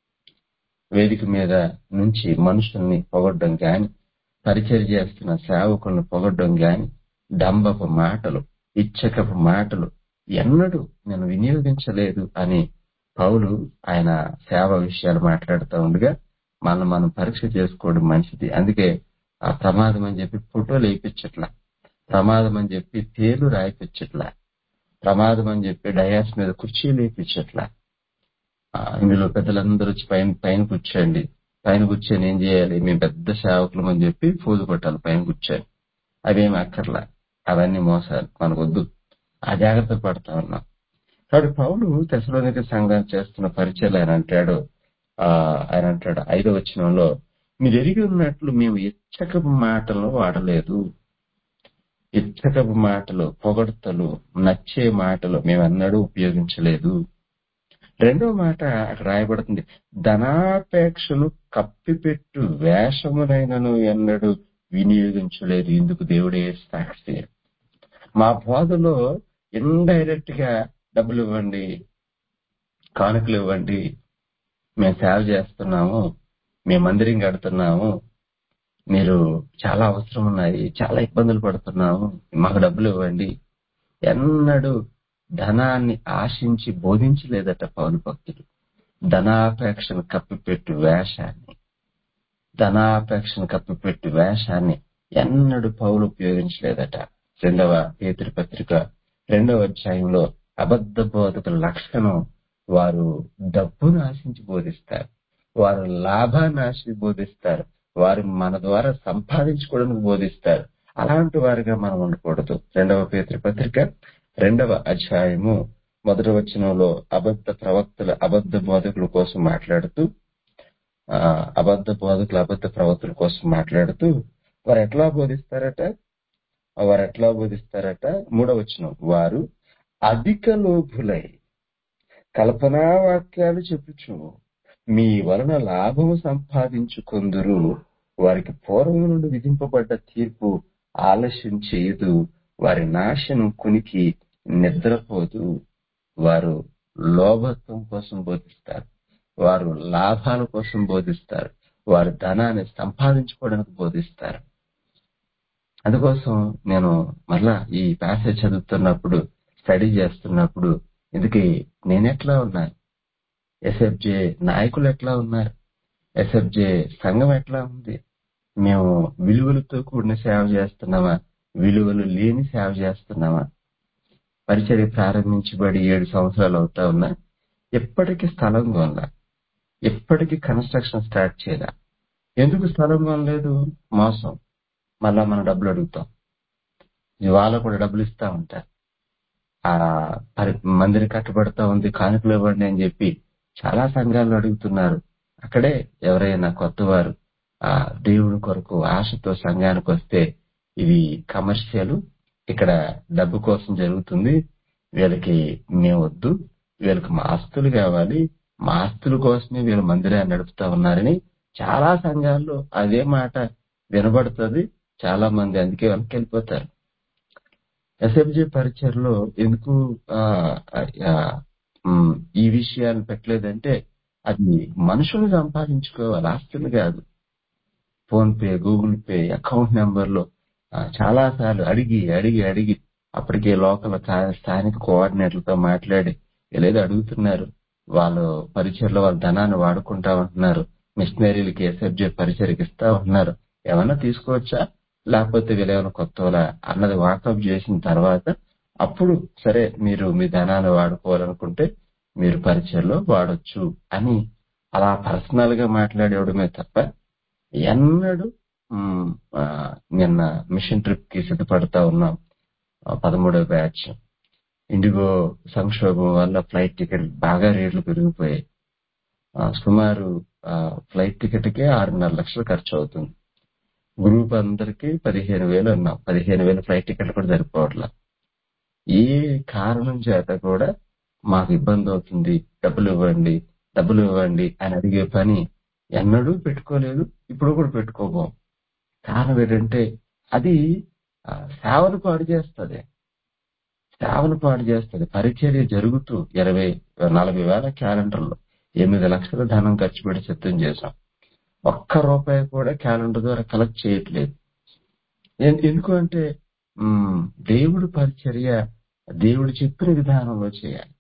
వేదిక మీద నుంచి మనుషుల్ని పొగడ్డం గాని పరిచయం చేస్తున్న సేవకులను పొగడ్డం గాని డంబపు మాటలు ఇచ్చకపు మాటలు ఎన్నడూ నేను వినియోగించలేదు అని పౌలు ఆయన సేవ విషయాలు మాట్లాడుతూ ఉండగా మనం మనం పరీక్ష చేసుకోవడం మంచిది అందుకే ఆ ప్రమాదం అని చెప్పి ఫోటోలు వేయించట్లా ప్రమాదం అని చెప్పి పేర్లు రాయిపించట్లా ప్రమాదం అని చెప్పి డయాస్ మీద కుర్చీలు వేయించట్లా ఆ, ఇందులో పెద్దలందరూ వచ్చి పైన పైన కూర్చోండి పైన కూర్చొని ఏం చేయాలి మేము పెద్ద సేవకులం అని చెప్పి ఫోజు కొట్టాలి పైన కూర్చొని అవేమి అక్కర్లా అవన్నీ మోసాలు మనకొద్దు ఆ జాగ్రత్త పడతా ఉన్నాం కాబట్టి పౌలు తెసలోనిక సంఘం చేస్తున్న పరిచయాలు ఆయన అంటాడు ఆ ఆయన అంటాడు ఐదో వచనంలో మీరు ఎరిగి ఉన్నట్లు మేము ఇచ్చకపు మాటలు వాడలేదు ఇచ్చకపు మాటలు పొగడ్తలు నచ్చే మాటలు మేమన్నడూ ఉపయోగించలేదు రెండో మాట అక్కడ రాయబడుతుంది ధనాపేక్షను కప్పిపెట్టు వేషమునైనను ఎన్నడూ వినియోగించలేదు ఇందుకు దేవుడే సాక్షి మా బోధలో ఇండైరెక్ట్ గా డబ్బులు ఇవ్వండి కానుకలు ఇవ్వండి మేము సేవ చేస్తున్నాము మేము మందిరం కడుతున్నాము మీరు చాలా అవసరం ఉన్నాయి చాలా ఇబ్బందులు పడుతున్నాము మాకు డబ్బులు ఇవ్వండి ఎన్నడూ ధనాన్ని ఆశించి బోధించలేదట పౌరు భక్తులు ధనాపేక్షను కప్పిపెట్టు వేషాన్ని ధనాపేక్షను కప్పిపెట్టు వేషాన్ని ఎన్నడూ పౌలు ఉపయోగించలేదట రెండవ పేతురి పత్రిక రెండవ అధ్యాయంలో అబద్ధ బోధకుల లక్షణం వారు డబ్బును ఆశించి బోధిస్తారు వారు లాభాన్ని ఆశించి బోధిస్తారు వారు మన ద్వారా సంపాదించుకోవడానికి బోధిస్తారు అలాంటి వారిగా మనం ఉండకూడదు రెండవ పేతృ పత్రిక రెండవ అధ్యాయము మొదటి వచనంలో అబద్ధ ప్రవక్తల అబద్ధ బోధకుల కోసం మాట్లాడుతూ ఆ అబద్ధ బోధకుల అబద్ధ ప్రవక్తల కోసం మాట్లాడుతూ వారు ఎట్లా బోధిస్తారట వారు ఎట్లా బోధిస్తారట మూడవ వచనం వారు అధిక లోభులై కల్పనా వాక్యాలు చెప్పుచు మీ వలన లాభము సంపాదించుకొందురు వారికి పూర్వం నుండి విధింపబడ్డ తీర్పు ఆలస్యం చేయదు వారి నాశనం కునికి నిద్రపోదు వారు లోభత్వం కోసం బోధిస్తారు వారు లాభాల కోసం బోధిస్తారు వారు ధనాన్ని సంపాదించుకోవడానికి బోధిస్తారు అందుకోసం నేను మరలా ఈ ప్యాసేజ్ చదువుతున్నప్పుడు స్టడీ చేస్తున్నప్పుడు ఇందుకే నేనెట్లా ఉన్నాను ఎస్ఎఫ్జే నాయకులు ఎట్లా ఉన్నారు ఎస్ఎఫ్జే సంఘం ఎట్లా ఉంది మేము విలువలతో కూడిన సేవ చేస్తున్నామా విలువలు లేని సేవ చేస్తున్నామా పరిచర్య ప్రారంభించబడి ఏడు సంవత్సరాలు అవుతా ఉన్నా ఎప్పటికీ స్థలం కొనలా ఎప్పటికీ కన్స్ట్రక్షన్ స్టార్ట్ చేయాల ఎందుకు స్థలం కొనలేదు మోసం మళ్ళా మనం డబ్బులు అడుగుతాం వాళ్ళు కూడా డబ్బులు ఇస్తా ఉంటారు ఆ పరి మందిరం కట్టబడతా ఉంది కానుకలు ఇవ్వండి అని చెప్పి చాలా సంఘాలు అడుగుతున్నారు అక్కడే ఎవరైనా కొత్త వారు ఆ దేవుడి కొరకు ఆశతో సంఘానికి వస్తే ఇది కమర్షియల్ ఇక్కడ డబ్బు కోసం జరుగుతుంది వీళ్ళకి మేము వద్దు వీళ్ళకి మా ఆస్తులు కావాలి మా ఆస్తుల కోసమే వీళ్ళు మందిరాన్ని నడుపుతా ఉన్నారని చాలా సంఘాల్లో అదే మాట వినబడుతుంది చాలా మంది అందుకే వెనక్కి వెళ్ళిపోతారు ఎస్ఎఫ్జి పరిచయలో ఎందుకు ఆ, ఆ, ఉమ్, ఈ విషయాన్ని పెట్టలేదంటే అది మనుషులు సంపాదించుకోవాలి ఆస్తులు కాదు PhonePe Google Pay account నెంబర్లు చాలా సార్లు అడిగి అడిగి అడిగి అప్పటికే లోకల్ కా- స్థానిక కోఆర్డినేటర్లతో మాట్లాడి ఏదో అడుగుతున్నారు వాళ్ళు పరిచయలో వాళ్ళ ధనాన్ని వాడుకుంటా ఉంటున్నారు మిషనరీలకి ఎస్ఎఫ్జే పరిచయకి ఇస్తా ఉంటున్నారు ఏమన్నా తీసుకోవచ్చా లేకపోతే వీళ్ళేమైనా కొత్త వాళ్ళా అన్నది వాకప్ చేసిన తర్వాత అప్పుడు సరే మీరు మీ ధనాన్ని వాడుకోవాలనుకుంటే మీరు పరిచయలో వాడొచ్చు అని అలా పర్సనల్ గా మాట్లాడేవడమే తప్ప ఎన్నడూ మ్, ఆ, నిన్న మిషన్ ట్రిప్ కి సిద్ధపడతా ఉన్నాం ఆ, పదమూడో బ్యాచ్ ఇండిగో సంక్షోభం వల్ల ఫ్లైట్ టికెట్ బాగా రేట్లు పెరిగిపోయాయి ఆ, సుమారు ఆ, ఫ్లైట్ టికెట్ కే ఆరున్నర లక్షలు ఖర్చు అవుతుంది గ్రూప్ అందరికి పదిహేను వేలు అన్నాం పదిహేను వేలు ఫ్లైట్ టికెట్ కూడా సరిపోవట్లా ఏ కారణం చేత కూడా మాకు ఇబ్బంది అవుతుంది డబ్బులు ఇవ్వండి డబ్బులు ఇవ్వండి అని అడిగే పని ఎన్నడూ పెట్టుకోలేదు ఇప్పుడు కూడా పెట్టుకోబోం కారణం ఏంటంటే అది ఆ, సేవను పాడు చేస్తుంది సేవను పాడు చేస్తుంది పరిచర్య జరుగుతూ ఇరవై నలభై వేల క్యాలెండర్లో ఎనిమిది లక్షల ధనం ఖర్చు పెట్టి సిద్ధం చేశాం ఒక్క రూపాయి కూడా క్యాలెండర్ ద్వారా కలెక్ట్ చేయట్లేదు ఎన్- ఎందుకు అంటే మ్, దేవుడి పరిచర్య దేవుడు చెప్పిన విధానంలో చేయాలి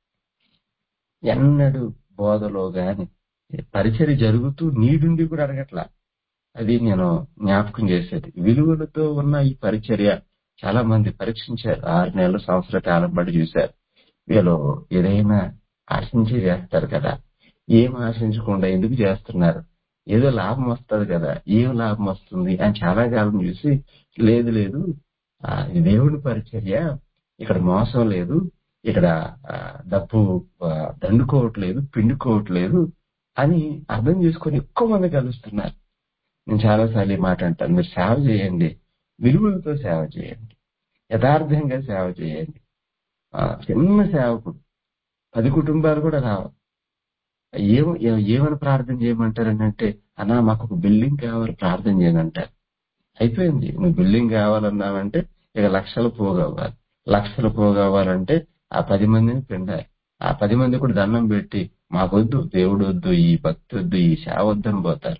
ఎన్నడూ బోధలో గాని పరిచర్య జరుగుతూ నీడుండి కూడా అడగట్లా అది నేను జ్ఞాపకం చేసేది విలువలతో ఉన్న ఈ పరిచర్య చాలా మంది పరీక్షించారు ఆరు నెలలు సంవత్సర కాలం బట్టి చూశారు వీళ్ళు ఏదైనా ఆశించి చేస్తారు కదా ఏం ఆశించకుండా ఎందుకు చేస్తున్నారు ఏదో లాభం వస్తుంది కదా ఏం లాభం వస్తుంది అని చాలా కాలం చూసి లేదు లేదు ఆ, ఇది దేవుని పరిచర్య ఇక్కడ మోసం లేదు ఇక్కడ ఆ, డబ్బు ఆ, దండుకోవట్లేదు పిండుకోవట్లేదు అని అర్థం చేసుకొని ఎక్కువ మంది కలుస్తున్నారు నేను చాలా సార్లు ఈ మాట అంటాను మీరు సేవ చేయండి విలువలతో సేవ చేయండి యథార్థంగా సేవ చేయండి ఆ, చిన్న సేవకుడు పది కుటుంబాలు కూడా రావాలి ఏం ఏ- ఏమని ప్రార్థన చేయమంటారని అంటే అన్నా మాకు ఒక బిల్డింగ్ కావాలి ప్రార్థన చేయనంటారు అయిపోయింది నువ్వు బిల్డింగ్ కావాలన్నావంటే ఇక లక్షలు పోగవ్వాలి లక్షలు పోగవ్వాలంటే ఆ పది మందిని పిండాలి ఆ పది మంది కూడా దండం పెట్టి మాకొద్దు దేవుడు వద్దు ఈ భక్తి వద్దు ఈ సేవ వద్దని పోతారు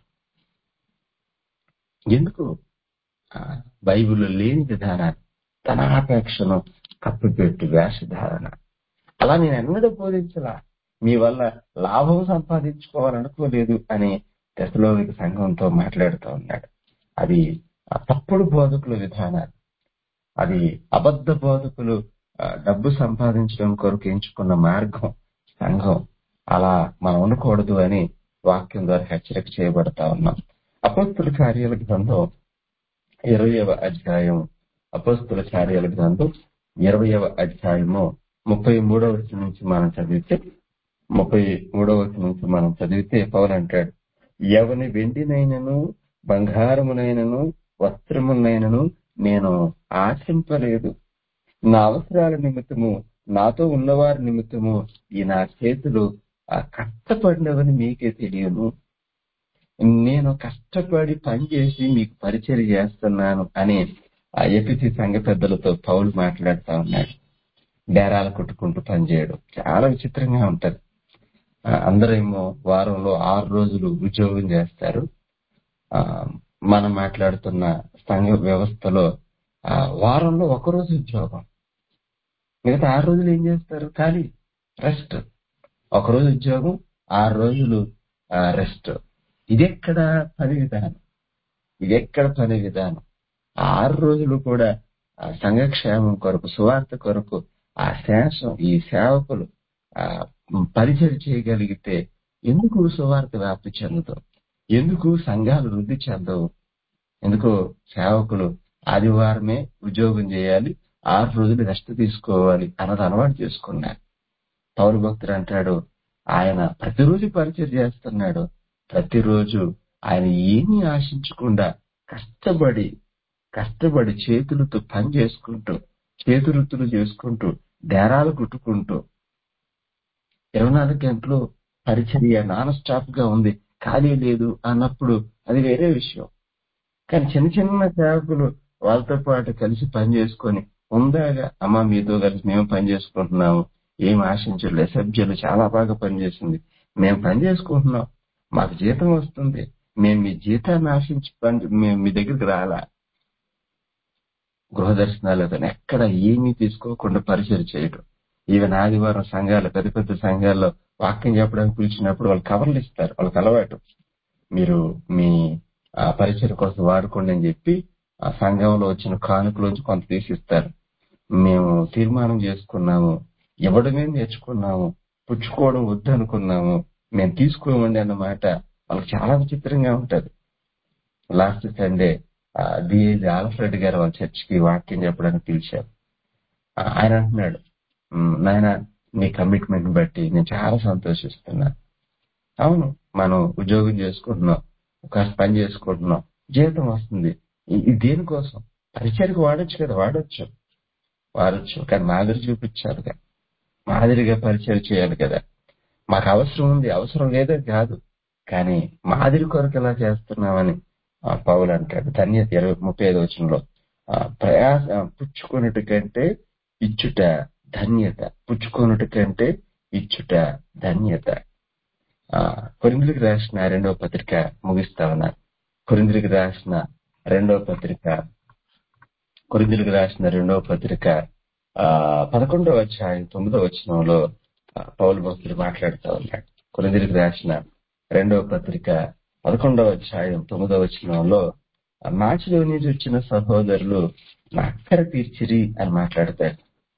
ఎందుకు ఆ, బైబిల్లో లేని విధానాన్ని ధనాపేక్షను కప్పిపెట్టు వేషధారణ అలా నేను ఎన్నడూ బోధించలా మీ వల్ల లాభం సంపాదించుకోవాలనుకోలేదు అని దశలోవిక సంఘంతో మాట్లాడుతూ ఉన్నాడు అది ఆ తప్పుడు బోధకుల విధానాలు అది అబద్ధ బోధకులు ఆ, డబ్బు సంపాదించడం కొరకు ఎంచుకున్న మార్గం సంఘం అలా మనం ఉండకూడదు అని వాక్యం ద్వారా హెచ్చరిక చేయబడతా ఉన్నాం అపస్తుల కార్యాల గ్రంథం ఇరవయవ అధ్యాయం అపస్తుల కార్యాల గ్రంథం ఇరవయవ అధ్యాయము ముప్పై మూడవ వచనం నుంచి మనం చదివితే ముప్పై మూడవ వచనం నుంచి మనం చదివితే పౌలు అంటాడు ఎవని వెండినైనను బంగారమునైనను వస్త్రమునైనను నేను ఆశింపలేదు నా అవసరాల నిమిత్తము నాతో ఉన్నవారి నిమిత్తము ఈ నా చేతులు ఆ కష్టపడినవని మీకే తెలియను నేను కష్టపడి పనిచేసి మీకు పరిచయం చేస్తున్నాను అని ఆ ఎపిసి సంఘ పెద్దలతో పౌలు మాట్లాడుతా ఉన్నాడు బేరాలు కొట్టుకుంటూ పనిచేయడం చాలా విచిత్రంగా ఉంటది ఆ, అందరేమో వారంలో ఆరు రోజులు ఉద్యోగం చేస్తారు ఆ, మనం మాట్లాడుతున్న సంఘ వ్యవస్థలో ఆ, వారంలో ఒక రోజు ఉద్యోగం మిగతా ఆరు రోజులు ఏం చేస్తారు ఖాళీ రెస్ట్ ఒక రోజు ఉద్యోగం ఆరు రోజులు రెస్ట్ ఇదెక్కడ పని విధానం ఇది ఎక్కడ పని విధానం ఆ ఆరు రోజులు కూడా ఆ సంఘక్షేమం కొరకు సువార్త కొరకు ఆ శేషం ఈ సేవకులు ఆ పరిచయం చేయగలిగితే ఎందుకు సువార్త వ్యాప్తి చెందదు ఎందుకు సంఘాలు వృద్ధి చెందవు ఎందుకు సేవకులు ఆదివారమే ఉద్యోగం చేయాలి ఆరు రోజులు రెస్ట్ తీసుకోవాలి అన్నది అలవాటు చేసుకున్నారు పౌరు భక్తుడు అంటాడు ఆయన ప్రతిరోజు పరిచయం చేస్తున్నాడు ప్రతిరోజు ఆయన ఏమీ ఆశించకుండా కష్టపడి కష్టపడి చేతులతో పని చేసుకుంటూ చేతులతో చేసుకుంటూ డేరాలు కుట్టుకుంటూ ఇరవై నాలుగు గంటలు పరిచర్య నాన్ స్టాప్ గా ఉంది ఖాళీ లేదు అన్నప్పుడు అది వేరే విషయం కానీ చిన్న చిన్న సేవకులు వాళ్ళతో పాటు కలిసి పని చేసుకొని ఉందాగా అమ్మ మీతో కలిసి మేము పని చేసుకుంటున్నాము ఏం ఆశించలేదు సభ్యులు చాలా బాగా పనిచేసింది మేము పని చేసుకుంటున్నాం మాకు జీతం వస్తుంది మేము మీ జీతాన్ని ఆశించి పని మేము మీ దగ్గరికి రాలా గృహ దర్శనాలతో ఎక్కడ ఏమీ తీసుకోకుండా పరిచయం చేయడం ఈవెన్ ఆదివారం సంఘాలు పెద్ద పెద్ద సంఘాల్లో వాక్యం చెప్పడానికి పిలిచినప్పుడు వాళ్ళు కవర్లు ఇస్తారు వాళ్ళకి అలవాటు మీరు మీ ఆ, పరిచయం కోసం వాడుకోండి అని చెప్పి ఆ సంఘంలో వచ్చిన కానుకలోంచి కొంత తీసిస్తారు మేము తీర్మానం చేసుకున్నాము ఇవ్వడమే నేర్చుకున్నాము పుచ్చుకోవడం వద్దు అనుకున్నాము మేము తీసుకోమండి అన్నమాట వాళ్ళకి చాలా విచిత్రంగా ఉంటది లాస్ట్ సండే డిఏజీ ఆల్ఫ్రెడ్ గారు వాళ్ళ చర్చికి వాక్యం చెప్పడానికి పిలిచారు ఆ, ఆయన అంటున్నాడు "ఉమ్, నాయన నీ కమిట్మెంట్ బట్టి నేను చాలా సంతోషిస్తున్నా అవును మనం ఉద్యోగం చేసుకుంటున్నాం ఒక పని చేసుకుంటున్నాం జీతం వస్తుంది ఇ- ఇది దేనికోసం పరిచయకు వాడొచ్చు కదా వాడొచ్చు వాడొచ్చు కానీ మాదిరి చూపించాలి కదా మాదిరిగా పరిచయం చేయాలి కదా మాకు అవసరం ఉంది అవసరం లేదని కాదు కానీ మాదిరి కొరకు ఎలా చేస్తున్నామని ఆ, పౌలు అంటాడు ధన్యత ఇరవై ముప్పై ఐదు వచనంలో ఆ, ప్రయాస పుచ్చుకొనుట కంటే ఇచ్చుట ధన్యత పుచ్చుకొనుట కంటే ఇచ్చుట ధన్యత ఆ, కొరింథీయులకు రాసిన రెండవ పత్రిక ముగిస్తా ఉన్నాను కొరింథీయులకు రాసిన రెండవ పత్రిక కొరింథీయులకు రాసిన రెండవ పత్రిక ఆ పదకొండవ అధ్యాయం తొమ్మిదవ వచనంలో ఆ, పౌలు భక్తుడు మాట్లాడుతూ ఉన్నాడు కొరింథీయులకు రాసిన రెండవ పత్రిక పదకొండవ అధ్యాయం తొమ్మిదవ వచనంలో ఆ, నాచిలో నుంచి వచ్చిన సహోదరులు నా అక్కర తీర్చిరి అని మాట్లాడతాడు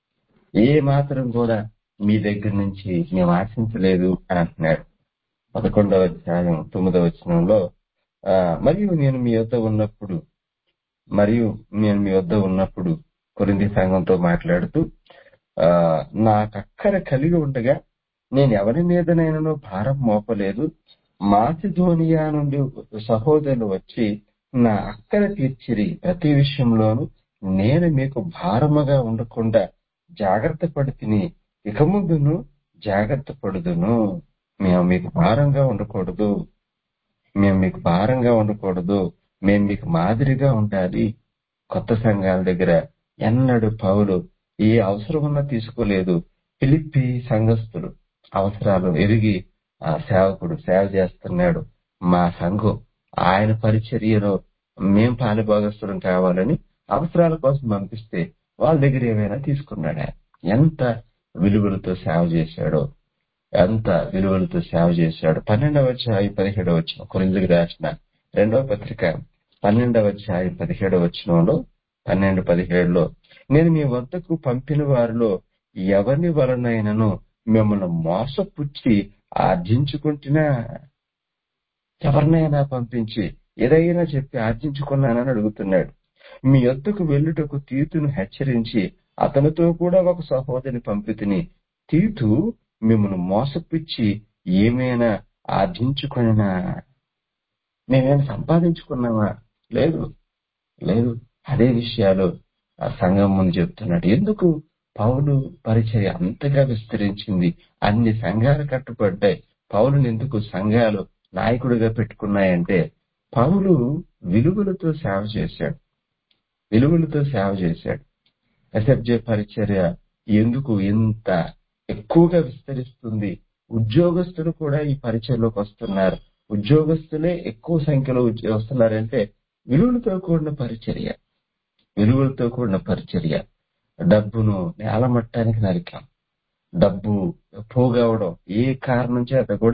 ఏ మాత్రం కూడా మీ దగ్గర నుంచి మేము ఆశించలేదు అని అంటున్నాడు పదకొండవ అధ్యాయం తొమ్మిదవ వచనంలో ఆ, మరియు నేను మీ వద్ద ఉన్నప్పుడు మరియు నేను మీ వద్ద ఉన్నప్పుడు కొరింది సంఘంతో మాట్లాడుతూ ఆ నాకు అక్కర కలిగి ఉండగా నేను ఎవరి మీదనైనానో భారం మోపలేదు మాసిధోనియా నుండి సహోదరులు వచ్చి నా అక్కర తీర్చిరి ప్రతి విషయంలోనూ నేను మీకు భారముగా ఉండకుండా జాగ్రత్త పడి తిని ఇక ముందును జాగ్రత్త పడుదును మేము మీకు భారంగా ఉండకూడదు మేము మీకు భారంగా ఉండకూడదు మేము మీకు మాదిరిగా ఉండాలి కొత్త సంఘాల దగ్గర ఎన్నడూ పౌలు ఏ అవసరం ఉన్నా తీసుకోలేదు ఫిలిప్పి సంఘస్థులు అవసరాలు ఎరిగి ఆ సేవకుడు సేవ చేస్తున్నాడు మా సంఘం ఆయన పరిచర్యలో మేం పాలిభాగస్తులం కావాలని అవసరాల కోసం పంపిస్తే వాళ్ళ దగ్గర ఏమైనా తీసుకున్నాడు ఆయన. ఎంత విలువలతో సేవ చేశాడో ఎంత విలువలతో సేవ చేశాడు పన్నెండవ అధ్యాయం పదిహేడవ వచ్చిన కొరిందుకు రాసిన రెండవ పత్రిక పన్నెండవ అధ్యాయం పదిహేడవ వచనంలో పన్నెండు పదిహేడులో నేను మీ వద్దకు పంపిన వారిలో ఎవరిని వలనైనను మిమ్మల్ని మోసపుచ్చి ఆర్జించుకుంటున్నా ఎవరినైనా పంపించి ఏదైనా చెప్పి ఆర్జించుకున్నానని అడుగుతున్నాడు మీ యొద్దకు వెళ్ళుటకు తీతును హెచ్చరించి అతనితో కూడా ఒక సహోదరిని పంపితిని తీతు మిమ్మల్ని మోసపిచ్చి ఏమైనా ఆర్జించుకున్నా మేమేమైనా సంపాదించుకున్నామా లేదు లేదు అదే విషయాలు ఆ సంఘం ముందు చెప్తున్నాడు ఎందుకు పౌలు పరిచర్య అంతగా విస్తరించింది అన్ని సంఘాలు కట్టుబడ్డాయి పౌలుని ఎందుకు సంఘాలు నాయకుడిగా పెట్టుకున్నాయంటే పౌలు విలువలతో సేవ చేశాడు విలువలతో సేవ చేశాడు ఎస్ఎఫ్జే పరిచర్య ఎందుకు ఇంత ఎక్కువగా విస్తరిస్తుంది ఉద్యోగస్తులు కూడా ఈ పరిచయలోకి వస్తున్నారు ఉద్యోగస్తులే ఎక్కువ సంఖ్యలో ఉద్య- వస్తున్నారంటే విలువలతో కూడిన పరిచర్య విలువలతో కూడిన పరిచర్య డబ్బును నేలమట్టానికి నరికాం డబ్బు పోగవడం ఏ కారణం చేత కూడా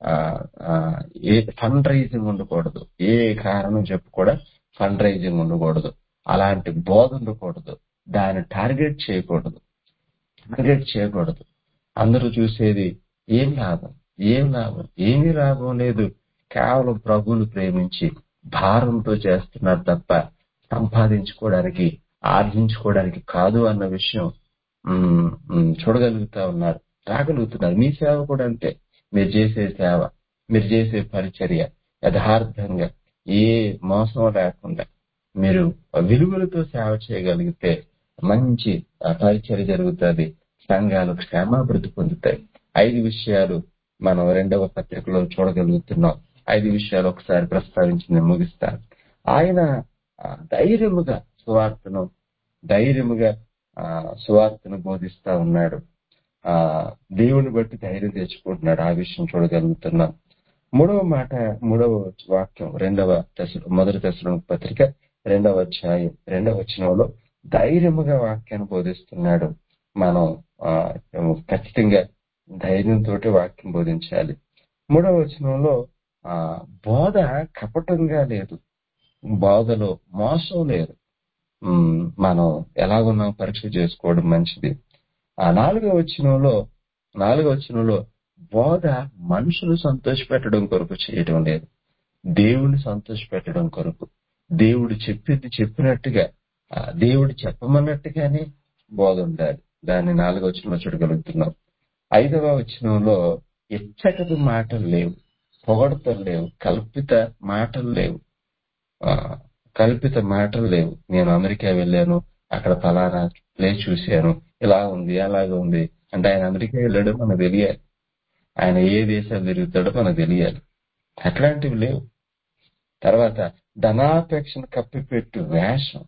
ఆ, ఆ, ఏ ఫండ్ రైజింగ్ ఉండకూడదు ఏ కారణం చెప్పు కూడా ఫండ్ రైజింగ్ ఉండకూడదు అలాంటి బోధ ఉండకూడదు దాన్ని టార్గెట్ చేయకూడదు టార్గెట్ చేయకూడదు అందరూ చూసేది ఏం లాభం ఏం లాభం ఏమీ లాభం లేదు కేవలం ప్రభువును ప్రేమించి భారంతో చేస్తున్నారు తప్ప సంపాదించుకోవడానికి ఆర్జించుకోవడానికి కాదు అన్న విషయం ఉమ్, ఉమ్, చూడగలుగుతా ఉన్నారు రాగలుగుతున్నారు మీ సేవ కూడా అంతే మీరు చేసే సేవ మీరు చేసే పరిచర్య యథార్థంగా ఏ మోసం లేకుండా మీరు విలువలతో సేవ చేయగలిగితే మంచి ఆ, పరిచర్య జరుగుతుంది సంఘాలు క్షేమాభివృద్ధి పొందుతాయి ఐదు విషయాలు మనం రెండవ పత్రికలో చూడగలుగుతున్నాం ఐదు విషయాలు ఒకసారి ప్రస్తావించి నేను ముగిస్తాను ఆయన ఆ, ధైర్యముగా సువార్తను ధైర్యముగా ఆ, సువార్తను బోధిస్తా ఉన్నాడు ఆ దేవుని బట్టి ధైర్యం తెచ్చుకుంటున్నాడు ఆ విషయం చూడగలుగుతున్నాం మూడవ మాట మూడవ వాక్యం రెండవ దశ మొదటి దశలో పత్రిక రెండవ అధ్యాయం రెండవ వచనంలో ధైర్యముగా వాక్యాన్ని బోధిస్తున్నాడు మనం ఆ, ఖచ్చితంగా ధైర్యంతో వాక్యం బోధించాలి మూడవ వచనంలో ఆ బోధ కపటంగా లేదు బోధలో మోసం లేదు ఉమ్, మనం ఎలాగున్నాం పరీక్ష చేసుకోవడం మంచిది ఆ నాలుగవ వచనంలో నాలుగవ వచనంలో బోధ మనుషులు సంతోషపెట్టడం కొరకు చేయడం లేదు దేవుని సంతోషపెట్టడం కొరకు దేవుడు చెప్పింది చెప్పినట్టుగా ఆ, దేవుడు చెప్పమన్నట్టుగానే బోధ ఉండాలి దాన్ని నాలుగవ వచనంలో చూడగలుగుతున్నాం ఐదవ వచనంలో ఎచ్చకటి మాటలు లేవు పొగడతలు లేవు కల్పిత మాటలు లేవు ఆ, కల్పిత మాటలు లేవు నేను అమెరికా వెళ్ళాను అక్కడ ఫలానా ప్లేస్ చూశాను ఇలా ఉంది అలాగే ఉంది అంటే ఆయన అమెరికా వెళ్ళాడో మనకు తెలియాలి ఆయన ఏ దేశాలు తిరుగుతాడో మనకు తెలియాలి అట్లాంటివి లేవు తర్వాత ధనాపేక్షను కప్పిపెట్టు వేషం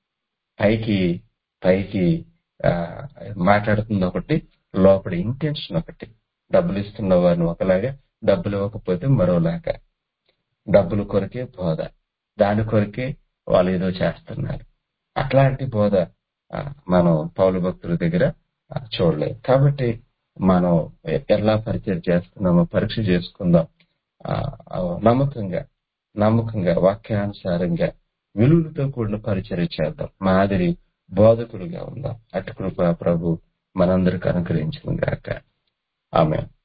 పైకి పైకి ఆ, మాట్లాడుతుంది ఒకటి లోపల ఇంటెన్షన్ ఒకటి డబ్బులు ఇస్తున్న వారిని ఒకలాగా డబ్బులు ఇవ్వకపోతే మరోలాగా డబ్బుల కొరకే బోధ దాని కొరకే వాళ్ళు ఏదో చేస్తున్నారు అట్లాంటి బోధ ఆ, మనం పౌలు భక్తుల దగ్గర ఆ, చూడలేదు కాబట్టి మనం ఎ- ఎలా పరిచయం చేస్తున్నామో పరీక్ష చేసుకుందాం ఆ, ఆ, నమ్మకంగా నమ్మకంగా వాక్యానుసారంగా విలువలతో కూడిన పరిచయం చేద్దాం మాదిరి బోధకులుగా ఉందాం అటు కృప ప్రభు మనందరికి అనుగ్రహించిన గాక ఆమె